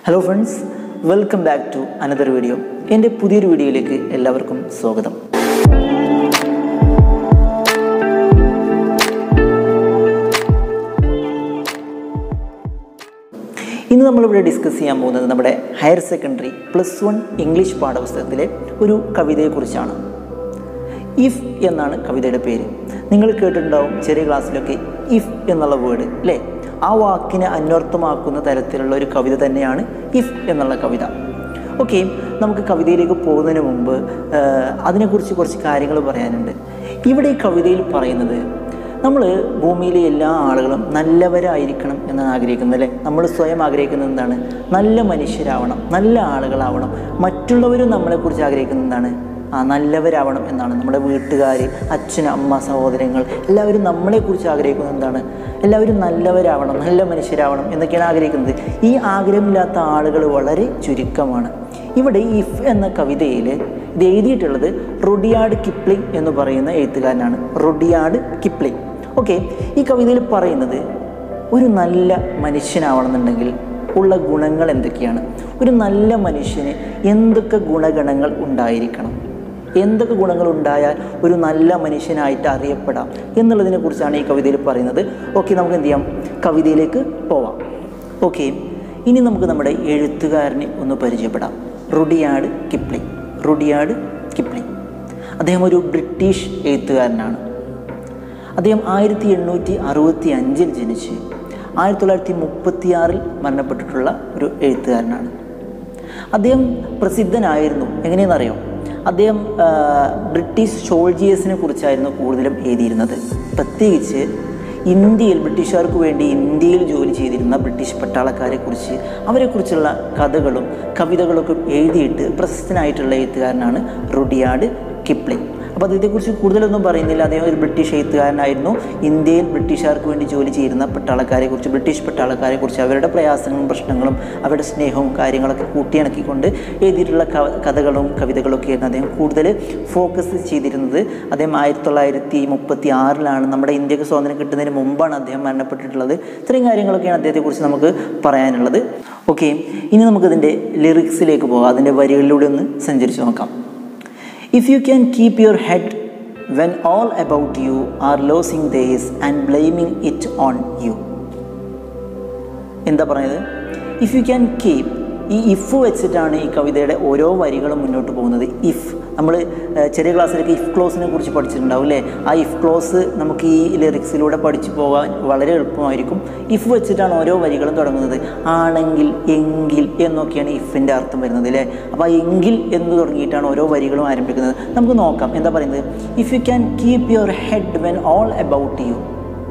Hello friends welcome back to another video എൻ്റെ പുതിയൊരു വീഡിയോയിലേക്ക് എല്ലാവർക്കും സ്വാഗതം ഇന്ന് നമ്മളിവിടെ ഡിസ്കസ് ചെയ്യാൻ പോകുന്നത് നമ്മുടെ higher secondary plus one English പാഠപുസ്തകത്തിലെ ഒരു കവിതയെക്കുറിച്ചാണ് ഇഫ് എന്നാണ് കവിതയുടെ പേര് നിങ്ങൾ കേട്ടിട്ടുണ്ടാവും ചെറിയ ക്ലാസ്സിലൊക്കെ ഇഫ് എന്നുള്ള വേർഡ് അല്ലേ ആ വാക്കിനെ അന്വർത്ഥമാക്കുന്ന തരത്തിലുള്ള ഒരു കവിത തന്നെയാണ് ഇഫ് എന്നുള്ള കവിത ഓക്കെ നമുക്ക് കവിതയിലേക്ക് പോകുന്നതിന് മുമ്പ് ആ, അതിനെക്കുറിച്ച് കുറച്ച് കാര്യങ്ങൾ പറയാനുണ്ട് ഇവിടെ ഈ കവിതയിൽ പറയുന്നത് നമ്മൾ ഭൂമിയിലെ എല്ലാ ആളുകളും നല്ലവരായിരിക്കണം എന്നാണ് ആഗ്രഹിക്കുന്നത് അല്ലേ നമ്മൾ സ്വയം ആഗ്രഹിക്കുന്നത് എന്താണ് നല്ല മനുഷ്യരാവണം നല്ല ആളുകളാവണം മറ്റുള്ളവരും നമ്മളെക്കുറിച്ച് ആഗ്രഹിക്കുന്നത് എന്താണ് ആ നല്ലവരാവണം എന്നാണ് നമ്മുടെ വീട്ടുകാർ അച്ഛൻ അമ്മ സഹോദരങ്ങൾ എല്ലാവരും നമ്മളെക്കുറിച്ച് ആഗ്രഹിക്കുന്നത് എന്താണ് എല്ലാവരും നല്ലവരാവണം നല്ല മനുഷ്യരാവണം എന്നൊക്കെയാണ് ആഗ്രഹിക്കുന്നത് ഈ ആഗ്രഹമില്ലാത്ത ആളുകൾ വളരെ ചുരുക്കമാണ് ഇവിടെ ഇഫ് എന്ന കവിതയിൽ ഇത് എഴുതിയിട്ടുള്ളത് റൊഡിയാഡ് കിപ്ലിംഗ് എന്ന് പറയുന്ന എഴുത്തുകാരനാണ് റൊഡിയാഡ് കിപ്ലിംഗ് ഓക്കെ ഈ കവിതയിൽ പറയുന്നത് ഒരു നല്ല മനുഷ്യനാവണമെന്നുണ്ടെങ്കിൽ ഉള്ള ഗുണങ്ങൾ എന്തൊക്കെയാണ് ഒരു നല്ല മനുഷ്യന് എന്തൊക്കെ ഗുണഗണങ്ങൾ ഉണ്ടായിരിക്കണം എന്തൊക്കെ ഗുണങ്ങൾ ഉണ്ടായാൽ ഒരു നല്ല മനുഷ്യനായിട്ട് അറിയപ്പെടാം എന്നുള്ളതിനെ കുറിച്ചാണ് ഈ കവിതയിൽ പറയുന്നത് ഓക്കെ നമുക്ക് എന്ത് ചെയ്യാം കവിതയിലേക്ക് പോവാം ഓക്കെ ഇനി നമുക്ക് നമ്മുടെ എഴുത്തുകാരനെ ഒന്ന് പരിചയപ്പെടാം റുഡിയാഡ് കിപ്ലിംഗ് റുഡിയാഡ് കിപ്ലിംഗ് അദ്ദേഹം ഒരു ബ്രിട്ടീഷ് എഴുത്തുകാരനാണ് അദ്ദേഹം ആയിരത്തി എണ്ണൂറ്റി അറുപത്തി അഞ്ചിൽ ജനിച്ച് ആയിരത്തി തൊള്ളായിരത്തി മുപ്പത്തിയാറിൽ മരണപ്പെട്ടിട്ടുള്ള ഒരു എഴുത്തുകാരനാണ് അദ്ദേഹം പ്രസിദ്ധനായിരുന്നു എങ്ങനെയെന്നറിയോ അദ്ദേഹം ആ, ബ്രിട്ടീഷ് സോൾജിയേഴ്സിനെ കുറിച്ചായിരുന്നു കൂടുതലും എഴുതിയിരുന്നത് പ്രത്യേകിച്ച് ഇന്ത്യയിൽ ബ്രിട്ടീഷുകാർക്ക് വേണ്ടി ഇന്ത്യയിൽ ജോലി ചെയ്തിരുന്ന ബ്രിട്ടീഷ് പട്ടാളക്കാരെ കുറിച്ച് അവരെക്കുറിച്ചുള്ള കഥകളും കവിതകളൊക്കെ എഴുതിയിട്ട് പ്രശസ്തനായിട്ടുള്ള എഴുത്തുകാരനാണ് റുഡിയാഡ് കിപ്ലിംഗ് അപ്പോൾ അദ്ദേഹത്തെക്കുറിച്ച് കൂടുതലൊന്നും പറയുന്നില്ല അദ്ദേഹം ഒരു ബ്രിട്ടീഷ് എഴുത്തുകാരനായിരുന്നു ഇന്ത്യയിൽ ബ്രിട്ടീഷുകാർക്ക് വേണ്ടി ജോലി ചെയ്യുന്ന പട്ടാളക്കാരെ കുറിച്ച് ബ്രിട്ടീഷ് പട്ടാളക്കാരെ കുറിച്ച് അവരുടെ പ്രയാസങ്ങളും പ്രശ്നങ്ങളും അവരുടെ സ്നേഹവും കാര്യങ്ങളൊക്കെ കൂട്ടിയിണക്കിക്കൊണ്ട് എഴുതിയിട്ടുള്ള ക- കഥകളും കവിതകളൊക്കെയായിരുന്നു അദ്ദേഹം കൂടുതൽ ഫോക്കസ് ചെയ്തിരുന്നത് അദ്ദേഹം ആയിരത്തി തൊള്ളായിരത്തി മുപ്പത്തി ആറിലാണ് നമ്മുടെ ഇന്ത്യക്ക് സ്വാതന്ത്ര്യം കിട്ടുന്നതിന് മുമ്പാണ് അദ്ദേഹം മരണപ്പെട്ടിട്ടുള്ളത് ഇത്രയും കാര്യങ്ങളൊക്കെയാണ് അദ്ദേഹത്തെക്കുറിച്ച് നമുക്ക് പറയാനുള്ളത് ഓക്കെ ഇനി നമുക്കതിൻ്റെ ലിറിക്സിലേക്ക് പോകാം അതിൻ്റെ വരികളിലൂടെ ഒന്ന് സഞ്ചരിച്ച് നോക്കാം If you can keep your head when all about you are losing days and blaming it on you. എന്താ പറയുന്നത് ഇഫ് യു ക്യാൻ കീപ് ഈ ഇഫ് വെച്ചിട്ടാണ് ഈ കവിതയുടെ ഓരോ വരികളും മുന്നോട്ട് പോകുന്നത് ഇഫ് നമ്മൾ ചെറിയ ക്ലാസ്സിലൊക്കെ ഇഫ് ക്ലോസിനെ കുറിച്ച് പഠിച്ചിട്ടുണ്ടാവും അല്ലേ ആ ഇഫ് ക്ലോസ് നമുക്ക് ഈ ലിറിക്സിലൂടെ പഠിച്ചു പോകാൻ വളരെ എളുപ്പമായിരിക്കും ഇഫ് വെച്ചിട്ടാണ് ഓരോ വരികളും തുടങ്ങുന്നത് ആണെങ്കിൽ എങ്കിൽ എന്നൊക്കെയാണ് ഇഫിൻ്റെ അർത്ഥം വരുന്നത് അല്ലേ അപ്പോൾ ആ എങ്കിൽ എന്ന് തുടങ്ങിയിട്ടാണ് ഓരോ വരികളും ആരംഭിക്കുന്നത് നമുക്ക് നോക്കാം എന്താ പറയുന്നത് if you can keep your head when all about you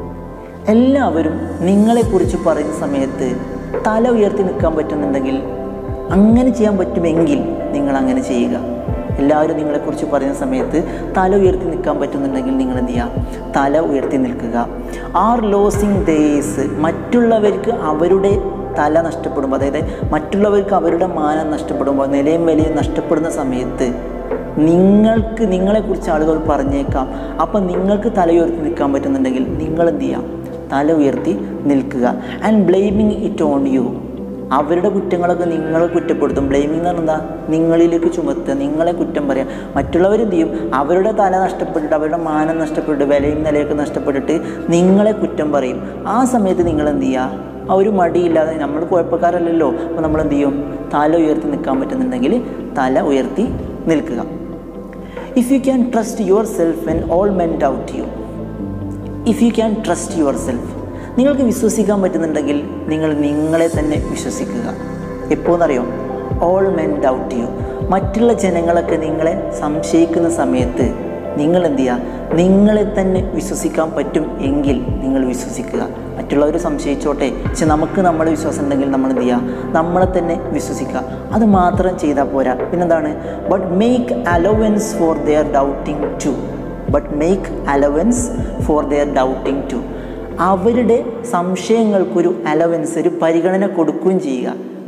എല്ലാവരും നിങ്ങളെക്കുറിച്ച് പറയുന്ന സമയത്ത് തല ഉയർത്തി നിൽക്കാൻ പറ്റുന്നുണ്ടെങ്കിൽ അങ്ങനെ ചെയ്യാൻ പറ്റുമെങ്കിൽ നിങ്ങൾ അങ്ങനെ ചെയ്യുക എല്ലാവരും നിങ്ങളെക്കുറിച്ച് പറയുന്ന സമയത്ത് തല ഉയർത്തി നിൽക്കാൻ പറ്റുന്നുണ്ടെങ്കിൽ നിങ്ങൾ എന്ത് ചെയ്യുക തല ഉയർത്തി നിൽക്കുക ആർ ലോസിങ് ഡേയ്സ് മറ്റുള്ളവർക്ക് അവരുടെ തല നഷ്ടപ്പെടുമ്പോൾ അതായത് മറ്റുള്ളവർക്ക് അവരുടെ മാനം നഷ്ടപ്പെടുമ്പോൾ നിലയും വിലയും നഷ്ടപ്പെടുന്ന സമയത്ത് നിങ്ങൾക്ക് നിങ്ങളെക്കുറിച്ച് ആളുകൾ പറഞ്ഞേക്കാം അപ്പം നിങ്ങൾക്ക് തല ഉയർത്തി നിൽക്കാൻ പറ്റുന്നുണ്ടെങ്കിൽ നിങ്ങൾ എന്ത് ചെയ്യാം തല ഉയർത്തി നിൽക്കുക and blaming it on you അവരുടെ കുറ്റങ്ങളൊക്കെ നിങ്ങളെ കുറ്റപ്പെടുത്തും ബ്ലെയിമിങ് എന്ന് പറഞ്ഞാൽ എന്താ നിങ്ങളിലേക്ക് ചുമത്തുക നിങ്ങളെ കുറ്റം പറയാം മറ്റുള്ളവർ എന്ത് ചെയ്യും അവരുടെ തല നഷ്ടപ്പെട്ടിട്ട് അവരുടെ മാനം നഷ്ടപ്പെട്ടിട്ട് വിലയും നിലയൊക്കെ നഷ്ടപ്പെട്ടിട്ട് നിങ്ങളെ കുറ്റം പറയും ആ സമയത്ത് നിങ്ങൾ എന്ത് ചെയ്യുക ആ ഒരു മടിയില്ലാതെ നമ്മൾ കുഴപ്പക്കാരല്ലല്ലോ അപ്പോൾ നമ്മൾ എന്ത് ചെയ്യും തല ഉയർത്തി നിൽക്കാൻ പറ്റുന്നുണ്ടെങ്കിൽ തല ഉയർത്തി നിൽക്കുക if you can trust yourself and all men doubt you if you can trust yourself നിങ്ങൾക്ക് വിശ്വസിക്കാൻ പറ്റുന്നുണ്ടെങ്കിൽ നിങ്ങൾ നിങ്ങളെ തന്നെ വിശ്വസിക്കുക എപ്പോഴെന്നറിയോ ഓൾ മെൻ ഡൗട്ട് യു മറ്റുള്ള ജനങ്ങളൊക്കെ നിങ്ങളെ സംശയിക്കുന്ന സമയത്ത് നിങ്ങൾ എന്ത് ചെയ്യുക നിങ്ങളെ തന്നെ വിശ്വസിക്കാൻ പറ്റും എങ്കിൽ നിങ്ങൾ വിശ്വസിക്കുക മറ്റുള്ളവർ സംശയിച്ചോട്ടെ പക്ഷെ നമുക്ക് നമ്മുടെ വിശ്വാസം ഉണ്ടെങ്കിൽ നമ്മൾ എന്ത് ചെയ്യുക നമ്മളെ തന്നെ വിശ്വസിക്കുക അത് മാത്രം ചെയ്താൽ പോരാ പിന്നെന്താണ് but make allowance for their doubting too but make allowance for their doubting too അവരുടെ സംശയങ്ങൾക്കൊരു അലവൻസ് ഒരു പരിഗണന കൊടുക്കുകയും ചെയ്യുക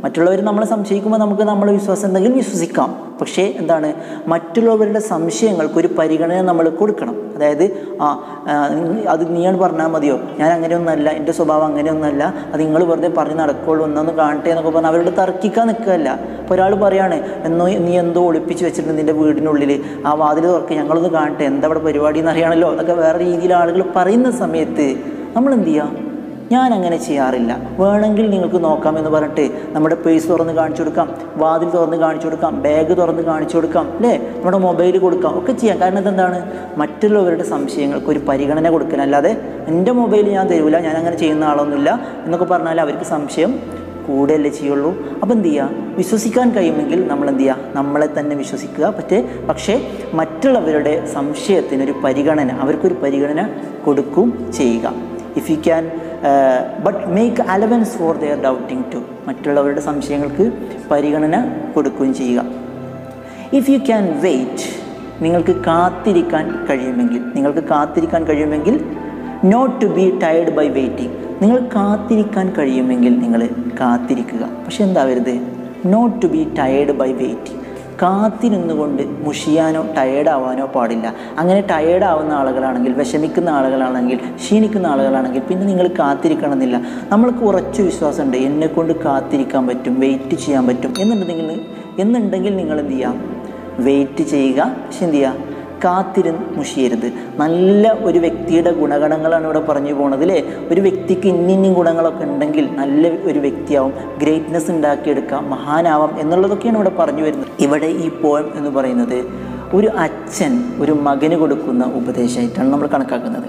മറ്റുള്ളവർ നമ്മളെ സംശയിക്കുമ്പോൾ നമുക്ക് നമ്മളെ വിശ്വാസം എന്തെങ്കിലും വിശ്വസിക്കാം പക്ഷേ എന്താണ് മറ്റുള്ളവരുടെ സംശയങ്ങൾക്ക് ഒരു പരിഗണന നമ്മൾ കൊടുക്കണം അതായത് ആ ആ, അത് നീയാണ് പറഞ്ഞാൽ മതിയോ ഞാൻ അങ്ങനെയൊന്നല്ല എൻ്റെ സ്വഭാവം അങ്ങനെയൊന്നല്ല അത് നിങ്ങൾ വെറുതെ പറഞ്ഞ് നടക്കുള്ളൂ എന്നൊന്ന് കാണട്ടെ എന്നൊക്കെ പറഞ്ഞാൽ അവരോട് തർക്കിക്കാൻ നിൽക്കുകയല്ല അപ്പോൾ ഒരാൾ പറയാണ് എന്നോ നീ എന്തോ ഒളിപ്പിച്ച് വെച്ചിട്ടുണ്ട് നിൻ്റെ വീടിനുള്ളിൽ ആ വാതിൽ തുറക്ക് ഞങ്ങളൊന്ന് കാണട്ടെ എന്താ അവിടെ പരിപാടി എന്ന് അറിയണമല്ലോ എന്നൊക്കെ വേറെ രീതിയിൽ ആളുകൾ പറയുന്ന സമയത്ത് നമ്മൾ എന്ത് ചെയ്യുക ഞാൻ അങ്ങനെ ചെയ്യാറില്ല വേണമെങ്കിൽ നിങ്ങൾക്ക് നോക്കാം എന്ന് പറഞ്ഞിട്ട് നമ്മുടെ പേഴ്സ് തുറന്ന് കാണിച്ചു കൊടുക്കാം വാതിൽ തുറന്ന് കാണിച്ചു കൊടുക്കാം ബാഗ് തുറന്ന് കാണിച്ചു കൊടുക്കാം അല്ലേ നമ്മുടെ മൊബൈൽ കൊടുക്കാം ഒക്കെ ചെയ്യാം കാരണം ഇതെന്താണ് മറ്റുള്ളവരുടെ സംശയങ്ങൾക്ക് ഒരു പരിഗണന കൊടുക്കണം അല്ലാതെ എൻ്റെ മൊബൈൽ ഞാൻ തരൂല ഞാൻ അങ്ങനെ ചെയ്യുന്ന ആളൊന്നുമില്ല എന്നൊക്കെ പറഞ്ഞാൽ അവർക്ക് സംശയം കൂടെയല്ലേ ചെയ്യുള്ളൂ അപ്പോൾ എന്ത് ചെയ്യുക വിശ്വസിക്കാൻ കഴിയുമെങ്കിൽ നമ്മൾ എന്ത് ചെയ്യുക നമ്മളെ തന്നെ വിശ്വസിക്കുക പറ്റേ പക്ഷേ മറ്റുള്ളവരുടെ സംശയത്തിനൊരു പരിഗണന അവർക്കൊരു പരിഗണന കൊടുക്കും ചെയ്യുക if you can but make allowance for their doubting too മറ്റുള്ളവരുടെ സംശയങ്ങൾക്ക് പരിഗണന കൊടുക്കുകയും ചെയ്യുക ഇഫ് യു ക്യാൻ വെയിറ്റ് നിങ്ങൾക്ക് കാത്തിരിക്കാൻ കഴിയുമെങ്കിൽ നിങ്ങൾക്ക് കാത്തിരിക്കാൻ കഴിയുമെങ്കിൽ not to be tired by waiting നിങ്ങൾ കാത്തിരിക്കാൻ കഴിയുമെങ്കിൽ നിങ്ങൾ കാത്തിരിക്കുക പക്ഷെ എന്താവരുത് not to be tired by waiting കാത്തിരുന്നുകൊണ്ട് മുഷിയാനോ ടയേർഡാവാനോ പാടില്ല അങ്ങനെ ടയേർഡാവുന്ന ആളുകളാണെങ്കിൽ വിഷമിക്കുന്ന ആളുകളാണെങ്കിൽ ക്ഷീണിക്കുന്ന ആളുകളാണെങ്കിൽ പിന്നെ നിങ്ങൾ കാത്തിരിക്കണമെന്നില്ല നമ്മൾക്ക് ഉറച്ച വിശ്വാസമുണ്ട് എന്നെക്കൊണ്ട് കാത്തിരിക്കാൻ പറ്റും വെയിറ്റ് ചെയ്യാൻ പറ്റും എന്നുണ്ടെങ്കിൽ എന്നുണ്ടെങ്കിൽ നിങ്ങൾ എന്ത് ചെയ്യാം വെയിറ്റ് ചെയ്യുക പക്ഷെ എന്ത് ചെയ്യുക കാത്തിരുന്ന് മുഷിയരുത് നല്ല ഒരു വ്യക്തിയുടെ ഗുണഗണങ്ങളാണ് ഇവിടെ പറഞ്ഞു പോണത് അല്ലേ ഒരു വ്യക്തിക്ക് ഇന്നിന്നി ഗുണങ്ങളൊക്കെ ഉണ്ടെങ്കിൽ നല്ല ഒരു വ്യക്തിയാവും ഗ്രേറ്റ്നെസ് ഉണ്ടാക്കിയെടുക്കാം മഹാനാവാം എന്നുള്ളതൊക്കെയാണ് ഇവിടെ പറഞ്ഞു വരുന്നത് ഇവിടെ ഈ പോയം എന്ന് പറയുന്നത് ഒരു അച്ഛൻ ഒരു മകന് കൊടുക്കുന്ന ഉപദേശമായിട്ടാണ് നമ്മൾ കണക്കാക്കുന്നത്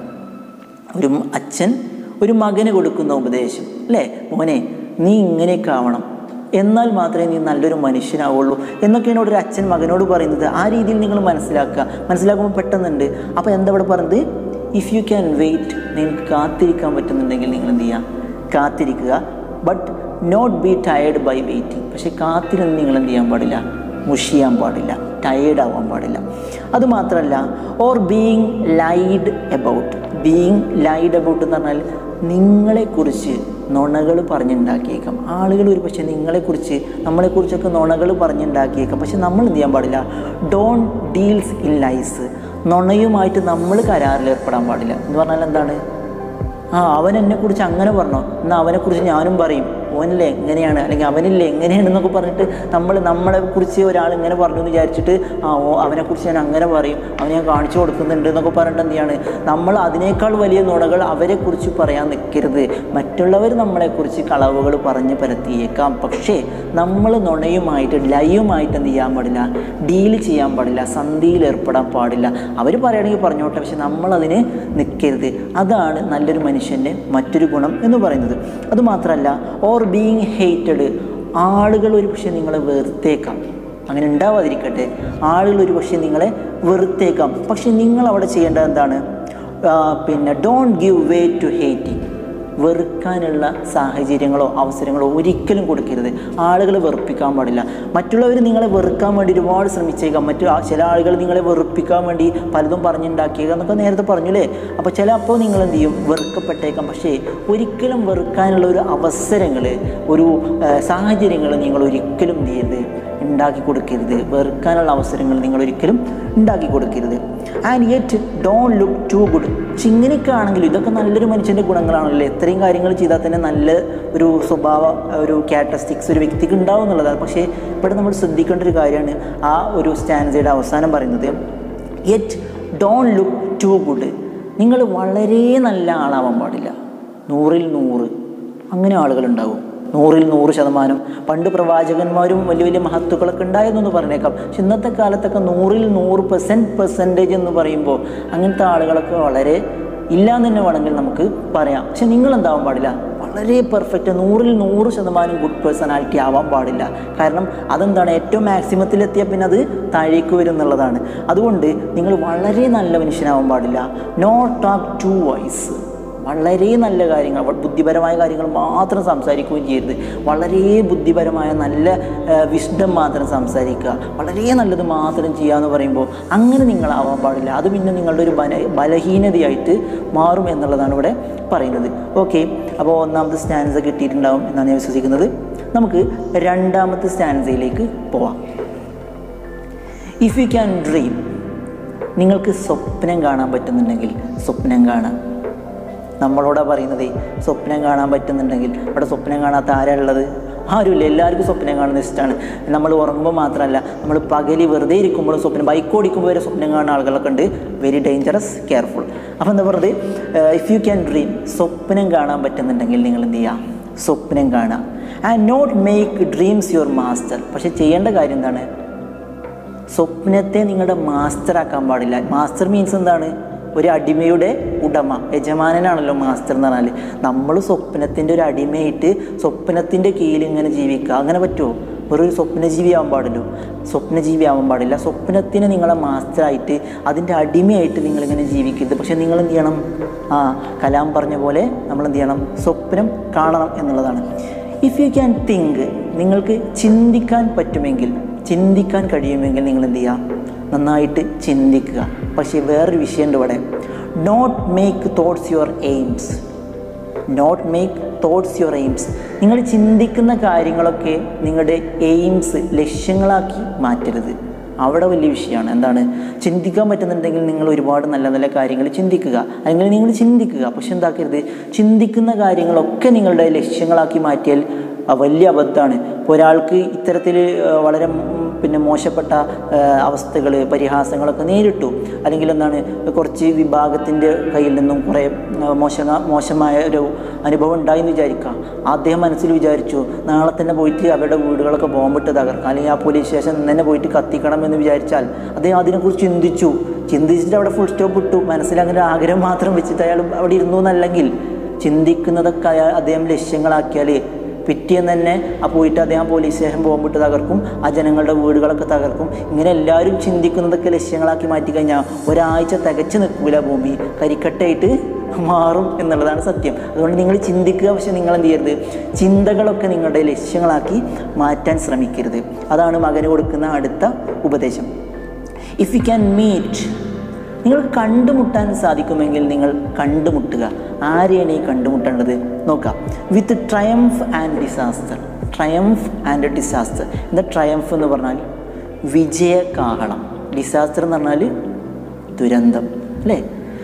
ഒരു അച്ഛൻ ഒരു മകന് കൊടുക്കുന്ന ഉപദേശം അല്ലേ മോനെ നീ ഇങ്ങനെയൊക്കെ ആവണം എന്നാൽ മാത്രമേ നീ നല്ലൊരു മനുഷ്യനാവുള്ളൂ എന്നൊക്കെയാണ് ഇവിടെ ഒരു അച്ഛൻ മകനോട് പറയുന്നത് ആ രീതിയിൽ നിങ്ങൾ മനസ്സിലാക്കുക മനസ്സിലാക്കുമ്പോൾ പെട്ടെന്നുണ്ട് അപ്പോൾ എന്താ ഇവിടെ പറഞ്ഞത് ഇഫ് യു ക്യാൻ വെയിറ്റ് നിങ്ങൾക്ക് കാത്തിരിക്കാൻ പറ്റുന്നുണ്ടെങ്കിൽ നിങ്ങൾ എന്ത് ചെയ്യുക കാത്തിരിക്കുക but not be tired by waiting പക്ഷേ കാത്തിരുന്ന് നിങ്ങൾ എന്ത് ചെയ്യാൻ പാടില്ല മുഷിയാൻ പാടില്ല ടയേർഡ് ആവാൻ പാടില്ല അതുമാത്രമല്ല or being lied about being lied about എന്ന് പറഞ്ഞാൽ നിങ്ങളെക്കുറിച്ച് നുണകൾ പറഞ്ഞുണ്ടാക്കിയേക്കാം ആളുകൾ ഒരു പക്ഷേ നിങ്ങളെക്കുറിച്ച് നമ്മളെക്കുറിച്ചൊക്കെ നുണകൾ പറഞ്ഞുണ്ടാക്കിയേക്കാം പക്ഷെ നമ്മൾ എന്ത് ചെയ്യാൻ പാടില്ല ഡോൺ ഡീൽസ് ഇൻ ലൈസ് നുണയുമായിട്ട് നമ്മൾ കരാറിൽ ഏർപ്പെടാൻ പാടില്ല എന്ന് പറഞ്ഞാൽ എന്താണ് ആ അവൻ എന്നെക്കുറിച്ച് അങ്ങനെ പറഞ്ഞോ എന്നാൽ അവനെക്കുറിച്ച് ഞാനും പറയും ഓനല്ലേ എങ്ങനെയാണ് അല്ലെങ്കിൽ അവനില്ലേ എങ്ങനെയാണ് എന്നൊക്കെ പറഞ്ഞിട്ട് നമ്മൾ നമ്മളെ കുറിച്ച് ഒരാൾ ഇങ്ങനെ പറഞ്ഞു എന്ന് വിചാരിച്ചിട്ട് ആ ഓ അവനെക്കുറിച്ച് ഞാൻ അങ്ങനെ പറയും അവനെ ഞാൻ കാണിച്ചു കൊടുക്കുന്നുണ്ട് എന്നൊക്കെ പറഞ്ഞിട്ട് എന്ത് ചെയ്യാണ് നമ്മൾ അതിനേക്കാൾ വലിയ നുണകൾ അവരെക്കുറിച്ച് പറയാൻ നിൽക്കരുത് മറ്റുള്ളവർ നമ്മളെക്കുറിച്ച് കളവുകൾ പറഞ്ഞ് പരത്തിയേക്കാം പക്ഷേ നമ്മൾ നുണയുമായിട്ട് ലയുമായിട്ട് എന്ത് ചെയ്യാൻ പാടില്ല ഡീൽ ചെയ്യാൻ പാടില്ല സന്ധിയിൽ ഏർപ്പെടാൻ പാടില്ല അവർ പറയുകയാണെങ്കിൽ പറഞ്ഞോട്ടെ പക്ഷെ നമ്മളതിന് നിൽക്കരുത് അതാണ് നല്ലൊരു മനുഷ്യൻ്റെ മറ്റൊരു ഗുണം എന്ന് പറയുന്നത് അതുമാത്രമല്ല ഓർ ബീയിങ് ഹേറ്റഡ് ആളുകൾ ഒരു പക്ഷേ നിങ്ങളെ വെറുത്തേക്കാം അങ്ങനെ ഉണ്ടാവാതിരിക്കട്ടെ ആളുകൾ ഒരു പക്ഷേ നിങ്ങളെ വെറുത്തേക്കാം പക്ഷെ നിങ്ങൾ അവിടെ ചെയ്യേണ്ടത് എന്താണ് ആ, പിന്നെ don't give way to hating വെറുക്കാനുള്ള സാഹചര്യങ്ങളോ അവസരങ്ങളോ ഒരിക്കലും കൊടുക്കരുത് ആളുകളെ വെറുപ്പിക്കാൻ പാടില്ല മറ്റുള്ളവർ നിങ്ങളെ വെറുക്കാൻ വേണ്ടി ഒരുപാട് ശ്രമിച്ചേക്കാം മറ്റു ആ- ചില ആളുകൾ നിങ്ങളെ വെറുപ്പിക്കാൻ വേണ്ടി പലതും പറഞ്ഞുണ്ടാക്കിയേക്കാം എന്നൊക്കെ നേരത്തെ പറഞ്ഞില്ലേ അപ്പോൾ ചില അപ്പോൾ നിങ്ങൾ എന്ത് ചെയ്യും വെറുക്കപ്പെട്ടേക്കാം പക്ഷേ ഒരിക്കലും വെറുക്കാനുള്ള ഒരു അവസരങ്ങൾ ഒരു സാഹചര്യങ്ങൾ നിങ്ങൾ ഒരിക്കലും എന്ത് ചെയ്യരുത് ഉണ്ടാക്കി കൊടുക്കരുത് വെറുക്കാനുള്ള അവസരങ്ങൾ നിങ്ങൾ ഒരിക്കലും ഉണ്ടാക്കി കൊടുക്കരുത് and yet don't look too good പക്ഷെ ഇങ്ങനെയൊക്കെ ആണെങ്കിലും ഇതൊക്കെ നല്ലൊരു മനുഷ്യൻ്റെ ഗുണങ്ങളാണല്ലോ ഇത്രയും കാര്യങ്ങൾ ചെയ്താൽ തന്നെ നല്ല ഒരു സ്വഭാവ ഒരു ക്യാരക്ടറിസ്റ്റിക്സ് ഒരു വ്യക്തിക്ക് ഉണ്ടാവും എന്നുള്ളതാണ് പക്ഷേ ഇവിടെ നമ്മൾ ശ്രദ്ധിക്കേണ്ട ഒരു കാര്യമാണ് ആ ഒരു സ്റ്റാൻസയുടെ അവസാനം പറയുന്നത് yet don't look too good നിങ്ങൾ വളരെ നല്ല ആളാവാൻ പാടില്ല നൂറിൽ നൂറ് അങ്ങനെ ആളുകളുണ്ടാവും നൂറിൽ നൂറ് ശതമാനം പണ്ട് പ്രവാചകന്മാരും വലിയ വലിയ മഹത്തുക്കളൊക്കെ ഉണ്ടായെന്നൊന്ന് പറഞ്ഞേക്കാം പക്ഷെ ഇന്നത്തെ കാലത്തൊക്കെ നൂറിൽ നൂറ് പെർസെൻറ്റ് പെർസെൻറ്റേജ് എന്ന് പറയുമ്പോൾ അങ്ങനത്തെ ആളുകളൊക്കെ വളരെ ഇല്ല എന്ന് തന്നെ വേണമെങ്കിൽ നമുക്ക് പറയാം പക്ഷെ നിങ്ങൾ എന്താവാൻ പാടില്ല വളരെ പെർഫെക്റ്റ് നൂറിൽ നൂറ് ശതമാനം ഗുഡ് പേഴ്സണാലിറ്റി ആവാൻ പാടില്ല കാരണം അതെന്താണ് ഏറ്റവും മാക്സിമത്തിലെത്തിയാൽ പിന്നെ അത് താഴേക്ക് വരും എന്നുള്ളതാണ് അതുകൊണ്ട് നിങ്ങൾ വളരെ നല്ല മനുഷ്യനാവാൻ പാടില്ല നോ ടോക്ക് ടു വോയിസ് വളരെ നല്ല കാര്യങ്ങൾ വ- ബുദ്ധിപരമായ കാര്യങ്ങൾ മാത്രം സംസാരിക്കുകയും ചെയ്യരുത് വളരെ ബുദ്ധിപരമായ നല്ല വിഷ്ഡം മാത്രം സംസാരിക്കുക വളരെ നല്ലത് മാത്രം ചെയ്യുക എന്ന് പറയുമ്പോൾ അങ്ങനെ നിങ്ങളാവാൻ പാടില്ല അത് പിന്നെ നിങ്ങളുടെ ഒരു ബല ബലഹീനതയായിട്ട് മാറും എന്നുള്ളതാണ് ഇവിടെ പറയുന്നത് ഓക്കെ അപ്പോൾ ഒന്നാമത്തെ സ്റ്റാൻസ് കിട്ടിയിട്ടുണ്ടാവും എന്നാണ് ഞാൻ വിശ്വസിക്കുന്നത് നമുക്ക് രണ്ടാമത്തെ സ്റ്റാൻസയിലേക്ക് പോവാം ഇഫ് യു ക്യാൻ ഡ്രീം നിങ്ങൾക്ക് സ്വപ്നം കാണാൻ പറ്റുന്നുണ്ടെങ്കിൽ സ്വപ്നം കാണാം നമ്മളോടാ പറയുന്നത് സ്വപ്നം കാണാൻ പറ്റുന്നുണ്ടെങ്കിൽ ഇവിടെ സ്വപ്നം കാണാത്ത ആരാ ഉള്ളത് ആരുമില്ല എല്ലാവർക്കും സ്വപ്നം കാണുന്ന ഇഷ്ടമാണ് നമ്മൾ ഉറങ്ങുമ്പോൾ മാത്രമല്ല നമ്മൾ പകല് വെറുതെ ഇരിക്കുമ്പോഴും സ്വപ്നം ബൈക്ക് ഓടിക്കുമ്പോൾ വരെ സ്വപ്നം കാണുന്ന ആളുകളൊക്കെ ഉണ്ട് വെരി ഡേഞ്ചറസ് കെയർഫുൾ അപ്പോൾ എന്താ പറയുന്നത് ഇഫ് യു ക്യാൻ ഡ്രീം സ്വപ്നം കാണാൻ പറ്റുന്നുണ്ടെങ്കിൽ നിങ്ങൾ എന്ത് ചെയ്യുക സ്വപ്നം കാണുക and not make dreams your master പക്ഷേ ചെയ്യേണ്ട കാര്യം എന്താണ് സ്വപ്നത്തെ നിങ്ങളുടെ മാസ്റ്റർ ആക്കാൻ പാടില്ല മാസ്റ്റർ മീൻസ് എന്താണ് ഒരു അടിമയുടെ ഉടമ യജമാനനാണല്ലോ മാസ്റ്റർ എന്ന് പറഞ്ഞാൽ നമ്മൾ സ്വപ്നത്തിൻ്റെ ഒരു അടിമയായിട്ട് സ്വപ്നത്തിൻ്റെ കീഴിൽ ഇങ്ങനെ ജീവിക്കുക അങ്ങനെ പറ്റുമോ വെറൊരു സ്വപ്നജീവി ആവാൻ പാടില്ലോ സ്വപ്നജീവി ആവാൻ പാടില്ല സ്വപ്നത്തിന് നിങ്ങളെ മാസ്റ്ററായിട്ട് അതിൻ്റെ അടിമയായിട്ട് നിങ്ങളിങ്ങനെ ജീവിക്കരുത് പക്ഷേ നിങ്ങൾ എന്ത് ചെയ്യണം ആ കലാം പറഞ്ഞ പോലെ നമ്മൾ എന്ത് ചെയ്യണം സ്വപ്നം കാണണം എന്നുള്ളതാണ് ഇഫ് യു ക്യാൻ തിങ്ക് നിങ്ങൾക്ക് ചിന്തിക്കാൻ പറ്റുമെങ്കിൽ ചിന്തിക്കാൻ കഴിയുമെങ്കിൽ നിങ്ങൾ എന്ത് ചെയ്യുക നന്നായിട്ട് ചിന്തിക്കുക പക്ഷേ വേറൊരു വിഷയമുണ്ട് ഇവിടെ not make thoughts your aims not make thoughts your aims നിങ്ങൾ ചിന്തിക്കുന്ന കാര്യങ്ങളൊക്കെ നിങ്ങളുടെ എയിംസ് ലക്ഷ്യങ്ങളാക്കി മാറ്റരുത് അവിടെ വലിയ വിഷയമാണ് എന്താണ് ചിന്തിക്കാൻ പറ്റുന്നുണ്ടെങ്കിൽ നിങ്ങൾ ഒരുപാട് നല്ല നല്ല കാര്യങ്ങൾ ചിന്തിക്കുക അല്ലെങ്കിൽ നിങ്ങൾ ചിന്തിക്കുക പക്ഷെ എന്താക്കരുത് ചിന്തിക്കുന്ന കാര്യങ്ങളൊക്കെ നിങ്ങളുടെ ലക്ഷ്യങ്ങളാക്കി മാറ്റിയാൽ വലിയ അബദ്ധമാണ് ഇപ്പോൾ ഒരാൾക്ക് ഇത്തരത്തിൽ വളരെ പിന്നെ മോശപ്പെട്ട അവസ്ഥകൾ പരിഹാസങ്ങളൊക്കെ നേരിട്ടു അല്ലെങ്കിൽ എന്താണ് കുറച്ച് വിഭാഗത്തിൻ്റെ കയ്യിൽ നിന്നും കുറേ മോശ മോശമായ ഒരു അനുഭവം ഉണ്ടായി എന്ന് വിചാരിക്കാം അദ്ദേഹം മനസ്സിൽ വിചാരിച്ചു നാളെ തന്നെ പോയിട്ട് അവരുടെ വീടുകളൊക്കെ ബോംബിട്ട് തകർക്കാം അല്ലെങ്കിൽ ആ പോലീസ് സ്റ്റേഷൻ തന്നെ പോയിട്ട് കത്തിക്കണം എന്ന് വിചാരിച്ചാൽ അദ്ദേഹം അതിനെക്കുറിച്ച് ചിന്തിച്ചു ചിന്തിച്ചിട്ട് അവിടെ ഫുൾ സ്റ്റോപ്പ് ഇട്ടു മനസ്സിൽ അങ്ങനെ ആഗ്രഹം മാത്രം വെച്ചിട്ട് അയാൾ അവിടെ ഇരുന്നു എന്നല്ലെങ്കിൽ ചിന്തിക്കുന്നതൊക്കെ അയാൾ അദ്ദേഹം ലക്ഷ്യങ്ങളാക്കിയാൽ പിറ്റേന്ന് തന്നെ ആ പോയിട്ട് അദ്ദേഹം പോലീസ് സ്റ്റേഷൻ ബോംബിട്ട് തകർക്കും ആ ജനങ്ങളുടെ വീടുകളൊക്കെ തകർക്കും ഇങ്ങനെ എല്ലാവരും ചിന്തിക്കുന്നതൊക്കെ ലക്ഷ്യങ്ങളാക്കി മാറ്റി കഴിഞ്ഞാൽ ഒരാഴ്ച തികച്ചു നിൽക്കൂല ഭൂമി കരിക്കട്ടായിട്ട് മാറും എന്നുള്ളതാണ് സത്യം അതുകൊണ്ട് നിങ്ങൾ ചിന്തിക്കുക പക്ഷെ നിങ്ങൾ എന്ത് ചെയ്യരുത് ചിന്തകളൊക്കെ നിങ്ങളുടെ ലക്ഷ്യങ്ങളാക്കി മാറ്റാൻ ശ്രമിക്കരുത് അതാണ് മകന് കൊടുക്കുന്ന അടുത്ത ഉപദേശം ഇഫ് യു ക്യാൻ മീറ്റ് നിങ്ങൾ കണ്ടുമുട്ടാൻ സാധിക്കുമെങ്കിൽ നിങ്ങൾ കണ്ടുമുട്ടുക ആരെയാണ് ഈ കണ്ടുമുട്ടേണ്ടത് നോക്കാം with triumph and disaster triumph and disaster എന്താ ട്രയംഫ് എന്ന് പറഞ്ഞാൽ വിജയകാഹളം ഡിസാസ്റ്റർ എന്ന് പറഞ്ഞാൽ ദുരന്തം അല്ലേ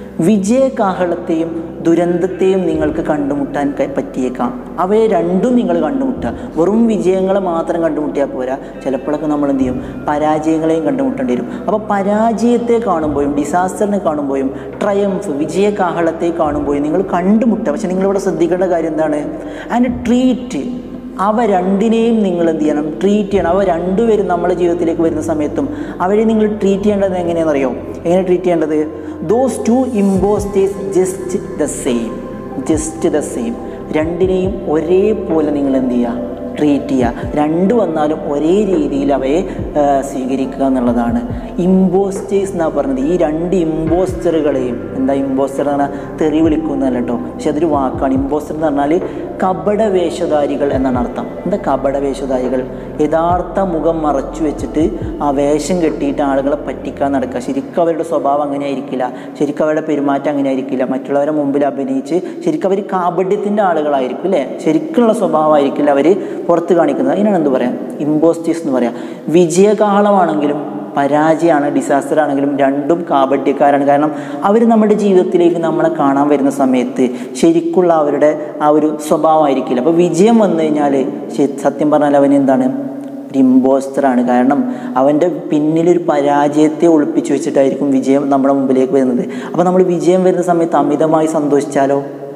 വിജയകാഹളത്തെയും ദുരന്തത്തെയും നിങ്ങൾക്ക് കണ്ടുമുട്ടാൻ പറ്റിയേക്കാം അവയെ രണ്ടും നിങ്ങൾ കണ്ടുമുട്ടുക വെറും വിജയങ്ങളെ മാത്രം കണ്ടുമുട്ടിയാൽ പോരാ ചിലപ്പോഴൊക്കെ നമ്മൾ എന്ത് ചെയ്യും പരാജയങ്ങളെയും കണ്ടുമുട്ടേണ്ടി വരും അപ്പോൾ പരാജയത്തെ കാണുമ്പോഴും ഡിസാസ്റ്ററിനെ കാണുമ്പോഴും ട്രയംഫ് വിജയകാഹളത്തെ കാണുമ്പോഴും നിങ്ങൾ കണ്ടുമുട്ടുക പക്ഷെ നിങ്ങളിവിടെ ശ്രദ്ധിക്കേണ്ട കാര്യം എന്താണ് ആൻഡ് ട്രീറ്റ് അവ രണ്ടിനെയും നിങ്ങൾ എന്ത് ചെയ്യണം ട്രീറ്റ് ചെയ്യണം അവ രണ്ടുപേരും നമ്മുടെ ജീവിതത്തിലേക്ക് വരുന്ന സമയത്തും അവരെ നിങ്ങൾ ട്രീറ്റ് ചെയ്യേണ്ടത് എങ്ങനെയാണെന്നറിയോ എങ്ങനെ ട്രീറ്റ് ചെയ്യേണ്ടത് those two impostors just the same just the same രണ്ടിനെയും ഒരേപോലെ നിങ്ങൾ എന്ത് ചെയ്യുക ട്രീറ്റ് ചെയ്യുക രണ്ട് വന്നാലും ഒരേ രീതിയിൽ അവയെ സ്വീകരിക്കുക എന്നുള്ളതാണ് ഇമ്പോസ്റ്റേഴ്സ് എന്നാണ് പറഞ്ഞത് ഈ രണ്ട് ഇമ്പോസ്റ്ററുകളെയും എന്താ ഇമ്പോസ്റ്റർ എന്ന് പറഞ്ഞാൽ തെറി വിളിക്കുന്നതല്ല കേട്ടോ പക്ഷെ അതൊരു വാക്കാണ് ഇമ്പോസ്റ്റർ എന്ന് പറഞ്ഞാൽ കപട വേഷധാരികൾ എന്നാണ് അർത്ഥം എന്താ കപട വേഷധാരികൾ യഥാർത്ഥ മുഖം മറച്ചു വെച്ചിട്ട് ആ വേഷം കെട്ടിയിട്ട് ആളുകളെ പറ്റിക്കാൻ നടക്കുക ശരിക്കും അവരുടെ സ്വഭാവം അങ്ങനെ ആയിരിക്കില്ല ശരിക്കും അവരുടെ പെരുമാറ്റം അങ്ങനെ ആയിരിക്കില്ല മറ്റുള്ളവരെ മുമ്പിൽ അഭിനയിച്ച് ശരിക്കും അവർ കാപഡ്യത്തിൻ്റെ ആളുകളായിരിക്കും അല്ലേ ശരിക്കുള്ള സ്വഭാവമായിരിക്കില്ല അവർ പുറത്ത് കാണിക്കുന്നത് അതിനാണ് എന്ത് പറയാം ഇമ്പോസ്റ്റേഴ്സ് എന്ന് പറയാം വിജയകാലമാണെങ്കിലും പരാജയമാണ് ഡിസാസ്റ്റർ ആണെങ്കിലും രണ്ടും കാപട്യക്കാരാണ് കാരണം അവർ നമ്മുടെ ജീവിതത്തിലേക്ക് നമ്മളെ കാണാൻ വരുന്ന സമയത്ത് ശരിക്കുള്ള അവരുടെ ആ ഒരു സ്വഭാവമായിരിക്കില്ല അപ്പോൾ വിജയം വന്നു കഴിഞ്ഞാൽ സത്യം പറഞ്ഞാൽ അവൻ എന്താണ് ഒരു ഇമ്പോസ്റ്ററാണ് കാരണം അവൻ്റെ പിന്നിലൊരു പരാജയത്തെ ഒളിപ്പിച്ചു വെച്ചിട്ടായിരിക്കും വിജയം നമ്മുടെ മുമ്പിലേക്ക് വരുന്നത് അപ്പോൾ നമ്മൾ വിജയം വരുന്ന സമയത്ത് അമിതമായി സന്തോഷിച്ചാലോ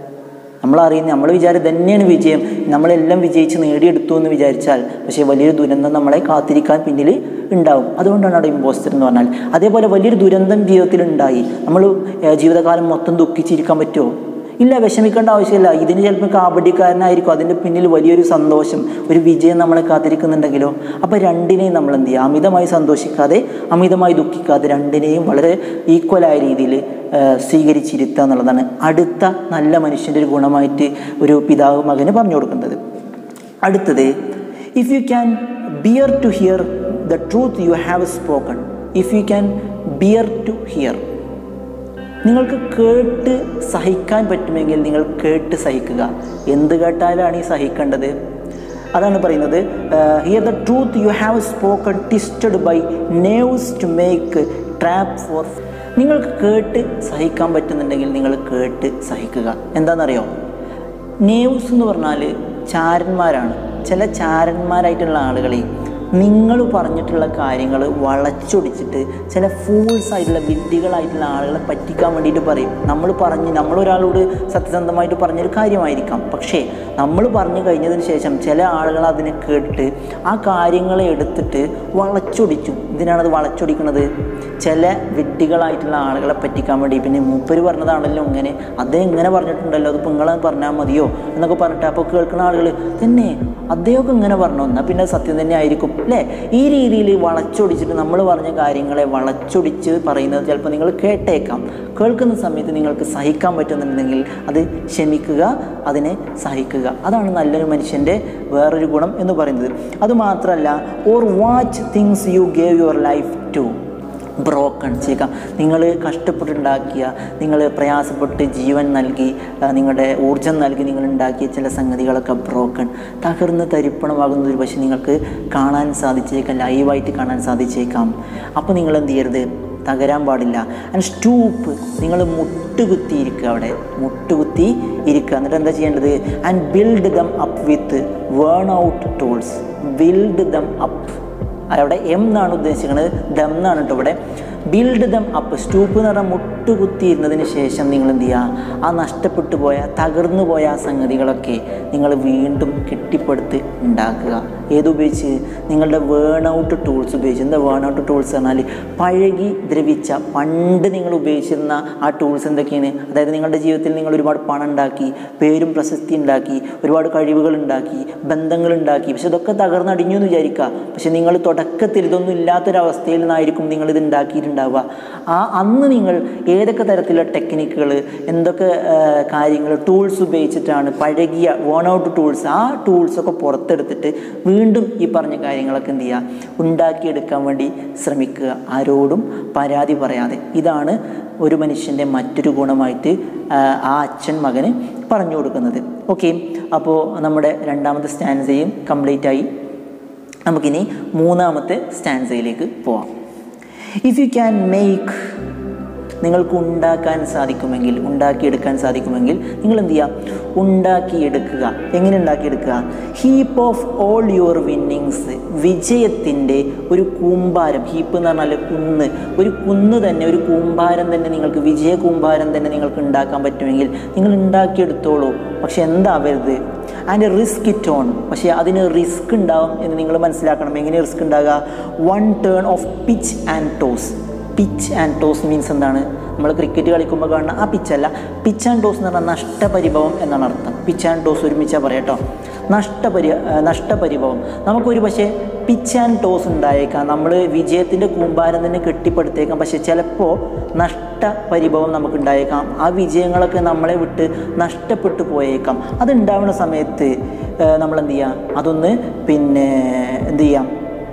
നമ്മൾ അറിയുന്ന നമ്മൾ വിചാരം തന്നെയാണ് വിജയം നമ്മളെല്ലാം വിജയിച്ച് നേടിയെടുത്തു എന്ന് വിചാരിച്ചാൽ പക്ഷേ വലിയൊരു ദുരന്തം നമ്മളെ കാത്തിരിക്കാൻ പിന്നിൽ ഉണ്ടാവും അതുകൊണ്ടാണ് അവിടെ ഇമ്പോസ്റ്റർ എന്ന് പറഞ്ഞാൽ അതേപോലെ വലിയൊരു ദുരന്തം ജീവിതത്തിൽ ഉണ്ടായി നമ്മൾ ജീവിതകാലം മൊത്തം ദുഃഖിച്ചിരിക്കാൻ പറ്റുമോ ഇല്ല വിഷമിക്കേണ്ട ആവശ്യമില്ല ഇതിന് ചിലപ്പോൾ കാപടിക്കാരനായിരിക്കും അതിൻ്റെ പിന്നിൽ വലിയൊരു സന്തോഷം ഒരു വിജയം നമ്മളെ കാത്തിരിക്കുന്നുണ്ടെങ്കിലോ അപ്പോൾ രണ്ടിനെയും നമ്മൾ എന്ത് ചെയ്യുക അമിതമായി സന്തോഷിക്കാതെ അമിതമായി ദുഃഖിക്കാതെ രണ്ടിനെയും വളരെ ഈക്വലായ രീതിയിൽ സ്വീകരിച്ചിരുത്തുക എന്നുള്ളതാണ് അടുത്ത നല്ല മനുഷ്യൻ്റെ ഒരു ഗുണമായിട്ട് ഒരു പിതാവ് മകന് പറഞ്ഞു കൊടുക്കുന്നത് അടുത്തത് if you can bear to hear the truth you have spoken if you can bear to hear നിങ്ങൾക്ക് കേട്ട് സഹിക്കാൻ പറ്റുമെങ്കിൽ നിങ്ങൾ കേട്ട് സഹിക്കുക എന്ത് കേട്ടാലാണ് ഈ സഹിക്കേണ്ടത് അതാണ് പറയുന്നത് hear the truth you have spoken twisted by knaves to make trap for നിങ്ങൾക്ക് കേട്ട് സഹിക്കാൻ പറ്റുന്നുണ്ടെങ്കിൽ നിങ്ങൾ കേട്ട് സഹിക്കുക എന്താണെന്നറിയോ നേവ്സ് എന്ന് പറഞ്ഞാൽ ചാരന്മാരാണ് ചില ചാരന്മാരായിട്ടുള്ള ആളുകളെ നിങ്ങൾ പറഞ്ഞിട്ടുള്ള കാര്യങ്ങൾ വളച്ചൊടിച്ചിട്ട് ചില ഫൂൾസ് ആയിട്ടുള്ള വിഡ്ഢികളായിട്ടുള്ള ആളുകളെ പറ്റിക്കാൻ വേണ്ടിയിട്ട് പറയും നമ്മൾ പറഞ്ഞ് നമ്മളൊരാളോട് സത്യസന്ധമായിട്ട് പറഞ്ഞൊരു കാര്യമായിരിക്കാം പക്ഷേ നമ്മൾ പറഞ്ഞു കഴിഞ്ഞതിന് ശേഷം ചില ആളുകൾ അതിനെ കേട്ടിട്ട് ആ കാര്യങ്ങളെ എടുത്തിട്ട് വളച്ചൊടിച്ചു ഇതിനാണത് വളച്ചൊടിക്കുന്നത് ചില വിഡ്ഢികളായിട്ടുള്ള ആളുകളെ പറ്റിക്കാൻ വേണ്ടി പിന്നെ മൂപ്പര് പറഞ്ഞതാണല്ലോ ഇങ്ങനെ അദ്ദേഹം ഇങ്ങനെ പറഞ്ഞിട്ടുണ്ടല്ലോ അത് നിങ്ങളെ പറഞ്ഞാൽ മതിയോ എന്നൊക്കെ പറഞ്ഞിട്ട് അപ്പോൾ കേൾക്കുന്ന ആളുകൾ തന്നെ അദ്ദേഹമൊക്കെ ഇങ്ങനെ പറഞ്ഞു എന്നാൽ പിന്നെ സത്യം തന്നെ ആയിരിക്കും അല്ലേ ഈ രീതിയിൽ വളച്ചൊടിച്ചിട്ട് നമ്മൾ പറഞ്ഞ കാര്യങ്ങളെ വളച്ചൊടിച്ച് പറയുന്നത് ചിലപ്പോൾ നിങ്ങൾ കേട്ടേക്കാം കേൾക്കുന്ന സമയത്ത് നിങ്ങൾക്ക് സഹിക്കാൻ പറ്റുന്നുണ്ടെങ്കിൽ അത് ക്ഷമിക്കുക അതിനെ സഹിക്കുക അതാണ് നല്ലൊരു മനുഷ്യൻ്റെ വേറൊരു ഗുണം എന്ന് പറയുന്നത് അതുമാത്രമല്ല or watch things you gave your life to broken ചെയ്യുക നിങ്ങൾ കഷ്ടപ്പെട്ടുണ്ടാക്കിയ നിങ്ങൾ പ്രയാസപ്പെട്ട് ജീവൻ നൽകി ആ, നിങ്ങളുടെ ഊർജം നൽകി നിങ്ങൾ ഉണ്ടാക്കിയ ചില സംഗതികളൊക്കെ ബ്രോക്കൺ തകർന്ന് തരിപ്പണമാകുന്ന ഒരു പക്ഷേ നിങ്ങൾക്ക് കാണാൻ സാധിച്ചേക്കാം ലൈവായിട്ട് കാണാൻ സാധിച്ചേക്കാം അപ്പോൾ നിങ്ങൾ എന്ത് ചെയ്യരുത് തകരാൻ പാടില്ല ആൻഡ് സ്റ്റൂപ്പ് നിങ്ങൾ മുട്ടുകുത്തിയിരിക്കുക അവിടെ മുട്ടുകുത്തി ഇരിക്കുക എന്നിട്ട് എന്താ ചെയ്യേണ്ടത് and build them up with worn out tools build them up അവിടെ എം എന്നാണ് ഉദ്ദേശിക്കുന്നത് ദം എന്നാണ് കേട്ടോ ഇവിടെ ബിൽഡ് ദം അപ്പ് സ്റ്റൂപ്പ് എന്ന് പറഞ്ഞാൽ മുട്ടുകുത്തിയിരുന്നതിന് ശേഷം നിങ്ങൾ എന്ത് ചെയ്യുക ആ നഷ്ടപ്പെട്ടു പോയ തകർന്നു പോയ ആ സംഗതികളൊക്കെ നിങ്ങൾ വീണ്ടും കെട്ടിപ്പടുത്ത് ഉണ്ടാക്കുക ഏതുപയോഗിച്ച് നിങ്ങളുടെ വേൺ ഔട്ട് ടൂൾസ് ഉപയോഗിച്ച് എന്താ വേൺ ഔട്ട് ടൂൾസ് പറഞ്ഞാൽ പഴകി ദ്രവിച്ച പണ്ട് നിങ്ങൾ ഉപയോഗിച്ചിരുന്ന ആ ടൂൾസ് എന്തൊക്കെയാണ് അതായത് നിങ്ങളുടെ ജീവിതത്തിൽ നിങ്ങൾ ഒരുപാട് പണം ഉണ്ടാക്കി പേരും പ്രശസ്തി ഉണ്ടാക്കി ഒരുപാട് കഴിവുകൾ ഉണ്ടാക്കി ബന്ധങ്ങൾ ഉണ്ടാക്കി പക്ഷെ ഇതൊക്കെ തകർന്നടിഞ്ഞു എന്ന് വിചാരിക്കുക പക്ഷെ നിങ്ങൾ തുടക്കത്തിൽ ഇതൊന്നും ഇല്ലാത്തൊരവസ്ഥയിൽ നിന്നായിരിക്കും നിങ്ങൾ ഇത് ഉണ്ടാക്കിയിട്ടുണ്ടാവുക ആ അന്ന് നിങ്ങൾ ഏതൊക്കെ തരത്തിലുള്ള ടെക്നിക്കുകൾ എന്തൊക്കെ കാര്യങ്ങൾ ടൂൾസ് ഉപയോഗിച്ചിട്ടാണ് പഴകിയ വോൺ ഔട്ട് ടൂൾസ് ആ ടൂൾസൊക്കെ പുറത്തെടുത്തിട്ട് വീണ്ടും ഈ പറഞ്ഞ കാര്യങ്ങളൊക്കെ എന്ത് ചെയ്യുക ഉണ്ടാക്കിയെടുക്കാൻ വേണ്ടി ശ്രമിക്കുക ആരോടും പരാതി പറയാതെ ഇതാണ് ഒരു മനുഷ്യൻ്റെ മറ്റൊരു ഗുണമായിട്ട് ആ, ആ അച്ഛൻ മകന് പറഞ്ഞു കൊടുക്കുന്നത് ഓക്കെ അപ്പോൾ നമ്മുടെ രണ്ടാമത്തെ സ്റ്റാൻസയും കംപ്ലീറ്റ് ആയി നമുക്കിനി മൂന്നാമത്തെ സ്റ്റാൻസയിലേക്ക് പോവാം ഇഫ് യു ക്യാൻ മേക്ക് നിങ്ങൾക്ക് ഉണ്ടാക്കാൻ സാധിക്കുമെങ്കിൽ ഉണ്ടാക്കിയെടുക്കാൻ സാധിക്കുമെങ്കിൽ നിങ്ങൾ എന്ത് ചെയ്യുക ഉണ്ടാക്കിയെടുക്കുക എങ്ങനെ ഉണ്ടാക്കിയെടുക്കുക heap of all your winnings വിജയത്തിൻ്റെ ഒരു കൂമ്പാരം ഹീപ്പ് എന്ന് പറഞ്ഞാൽ കുന്ന് ഒരു കുന്ന് തന്നെ ഒരു കൂമ്പാരം തന്നെ നിങ്ങൾക്ക് വിജയ കൂമ്പാരം തന്നെ നിങ്ങൾക്ക് ഉണ്ടാക്കാൻ പറ്റുമെങ്കിൽ നിങ്ങൾ ഉണ്ടാക്കിയെടുത്തോളൂ പക്ഷെ എന്താവരുത് ആൻഡ് റിസ്ക് ഇറ്റ് ഓൺ പക്ഷേ അതിന് റിസ്ക് ഉണ്ടാവും എന്ന് നിങ്ങൾ മനസ്സിലാക്കണം എങ്ങനെ റിസ്ക് ഉണ്ടാകുക one turn of pitch and toss pitch and toss means എന്താണ് നമ്മൾ ക്രിക്കറ്റ് കളിക്കുമ്പോൾ കാണുന്ന ആ പിച്ചല്ല പിച്ച് ആൻഡ് ടോസ് എന്ന് പറഞ്ഞാൽ നഷ്ടപരിഭവം എന്നാണ് അർത്ഥം പിച്ച് ആൻഡ് ടോസ് ഒരുമിച്ചാൽ പറയാം കേട്ടോ നഷ്ടപരി ആ, നഷ്ടപരിഭവം നമുക്കൊരു പക്ഷേ പിച്ച് ആൻഡ് ടോസ് ഉണ്ടായേക്കാം നമ്മൾ വിജയത്തിൻ്റെ കൂമ്പാരം തന്നെ കെട്ടിപ്പടുത്തേക്കാം പക്ഷേ ചിലപ്പോൾ നഷ്ടപരിഭവം നമുക്ക് ഉണ്ടായേക്കാം ആ വിജയങ്ങളൊക്കെ നമ്മളെ വിട്ട് നഷ്ടപ്പെട്ടു പോയേക്കാം അതുണ്ടാവുന്ന സമയത്ത് നമ്മൾ എന്ത് ചെയ്യാം അതൊന്ന് പിന്നെ എന്ത് ചെയ്യാം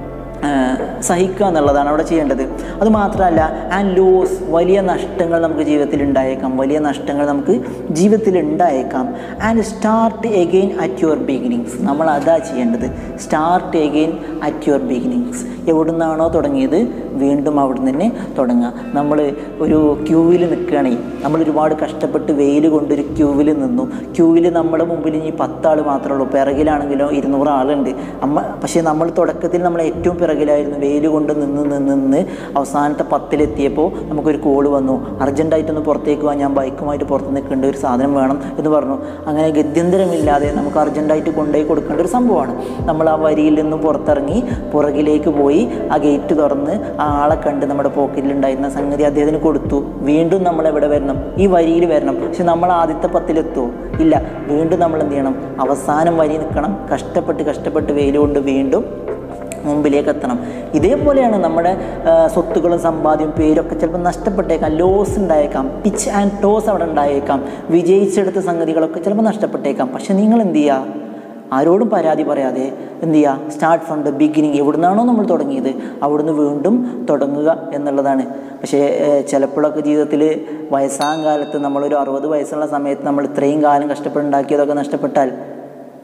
ആഹ് സഹിക്കുക എന്നുള്ളതാണ് അവിടെ ചെയ്യേണ്ടത് അത് മാത്രമല്ല ആൻഡ് ലോസ് വലിയ നഷ്ടങ്ങൾ നമുക്ക് ജീവിതത്തിൽ ഉണ്ടായേക്കാം വലിയ നഷ്ടങ്ങൾ നമുക്ക് ജീവിതത്തിൽ ഉണ്ടായേക്കാം and start again at your beginnings നമ്മൾ അതാ ചെയ്യേണ്ടത് start again at your beginnings എവിടുന്നാണോ തുടങ്ങിയത് വീണ്ടും അവിടെ തന്നെ തുടങ്ങുക നമ്മൾ ഒരു ക്യൂവിൽ നിൽക്കുകയാണെങ്കിൽ നമ്മൾ ഒരുപാട് കഷ്ടപ്പെട്ട് വെയിൽ കൊണ്ടൊരു ക്യൂവിൽ നിന്നു ക്യൂവിൽ നമ്മുടെ മുമ്പിൽ ഇനി പത്താൾ മാത്രമേ ഉള്ളൂ പിറകിലാണെങ്കിലോ ഇരുന്നൂറ് ആളുണ്ട് അമ്മ പക്ഷേ നമ്മൾ തുടക്കത്തിൽ നമ്മൾ ഏറ്റവും പിറകിലായിരുന്നു വെയിൽ കൊണ്ട് നിന്ന് നിന്ന് നിന്ന് അവസാനത്തെ പത്തിലെത്തിയപ്പോൾ നമുക്കൊരു കോള് വന്നു അർജൻറ്റായിട്ടൊന്ന് പുറത്തേക്ക് പോകാൻ ഞാൻ ബൈക്കുമായിട്ട് പുറത്ത് നിൽക്കേണ്ട ഒരു സാധനം വേണം എന്ന് പറഞ്ഞു അങ്ങനെ ഗത്യന്തരമില്ലാതെ നമുക്ക് അർജൻറ്റായിട്ട് കൊണ്ടുപോയി കൊടുക്കേണ്ട ഒരു സംഭവമാണ് നമ്മൾ ആ വരിയിൽ നിന്നും പുറത്തിറങ്ങി പുറകിലേക്ക് പോയി ആ ഗേറ്റ് തുറന്ന് ആ ആളെ കണ്ട് നമ്മുടെ പോക്കറ്റിലുണ്ടായിരുന്ന സംഗതി അദ്ദേഹത്തിന് കൊടുത്തു വീണ്ടും നമ്മൾ എവിടെ വരണം ഈ വരിയിൽ വരണം പക്ഷെ നമ്മൾ ആദ്യത്തെ പത്തിലെത്തുമോ ഇല്ല വീണ്ടും നമ്മൾ എന്ത് ചെയ്യണം അവസാനം വരി നിൽക്കണം കഷ്ടപ്പെട്ട് കഷ്ടപ്പെട്ട് വെയിൽ കൊണ്ട് വീണ്ടും മുമ്പിലേക്ക് എത്തണം ഇതേപോലെയാണ് നമ്മുടെ ആ, സ്വത്തുക്കളും സമ്പാദ്യവും പേരൊക്കെ ചിലപ്പോൾ നഷ്ടപ്പെട്ടേക്കാം ലോസ് ഉണ്ടായേക്കാം പിച്ച് ആൻഡ് ടോസ് അവിടെ ഉണ്ടായേക്കാം വിജയിച്ചെടുത്ത സംഗതികളൊക്കെ ചിലപ്പോൾ നഷ്ടപ്പെട്ടേക്കാം പക്ഷെ നിങ്ങൾ എന്ത് ചെയ്യുക ആരോടും പരാതി പറയാതെ എന്ത് ചെയ്യുക സ്റ്റാർട്ട് ഫ്രം ദ ബിഗിനിങ് എവിടുന്നാണോ നമ്മൾ തുടങ്ങിയത് അവിടുന്ന് വീണ്ടും തുടങ്ങുക എന്നുള്ളതാണ് പക്ഷേ ഏഹ്, ചിലപ്പോഴൊക്കെ ജീവിതത്തിൽ വയസ്സാം കാലത്ത് നമ്മളൊരു അറുപത് വയസ്സുള്ള സമയത്ത് നമ്മൾ ഇത്രയും കാലം കഷ്ടപ്പെട്ടുണ്ടാക്കിയതൊക്കെ നഷ്ടപ്പെട്ടാൽ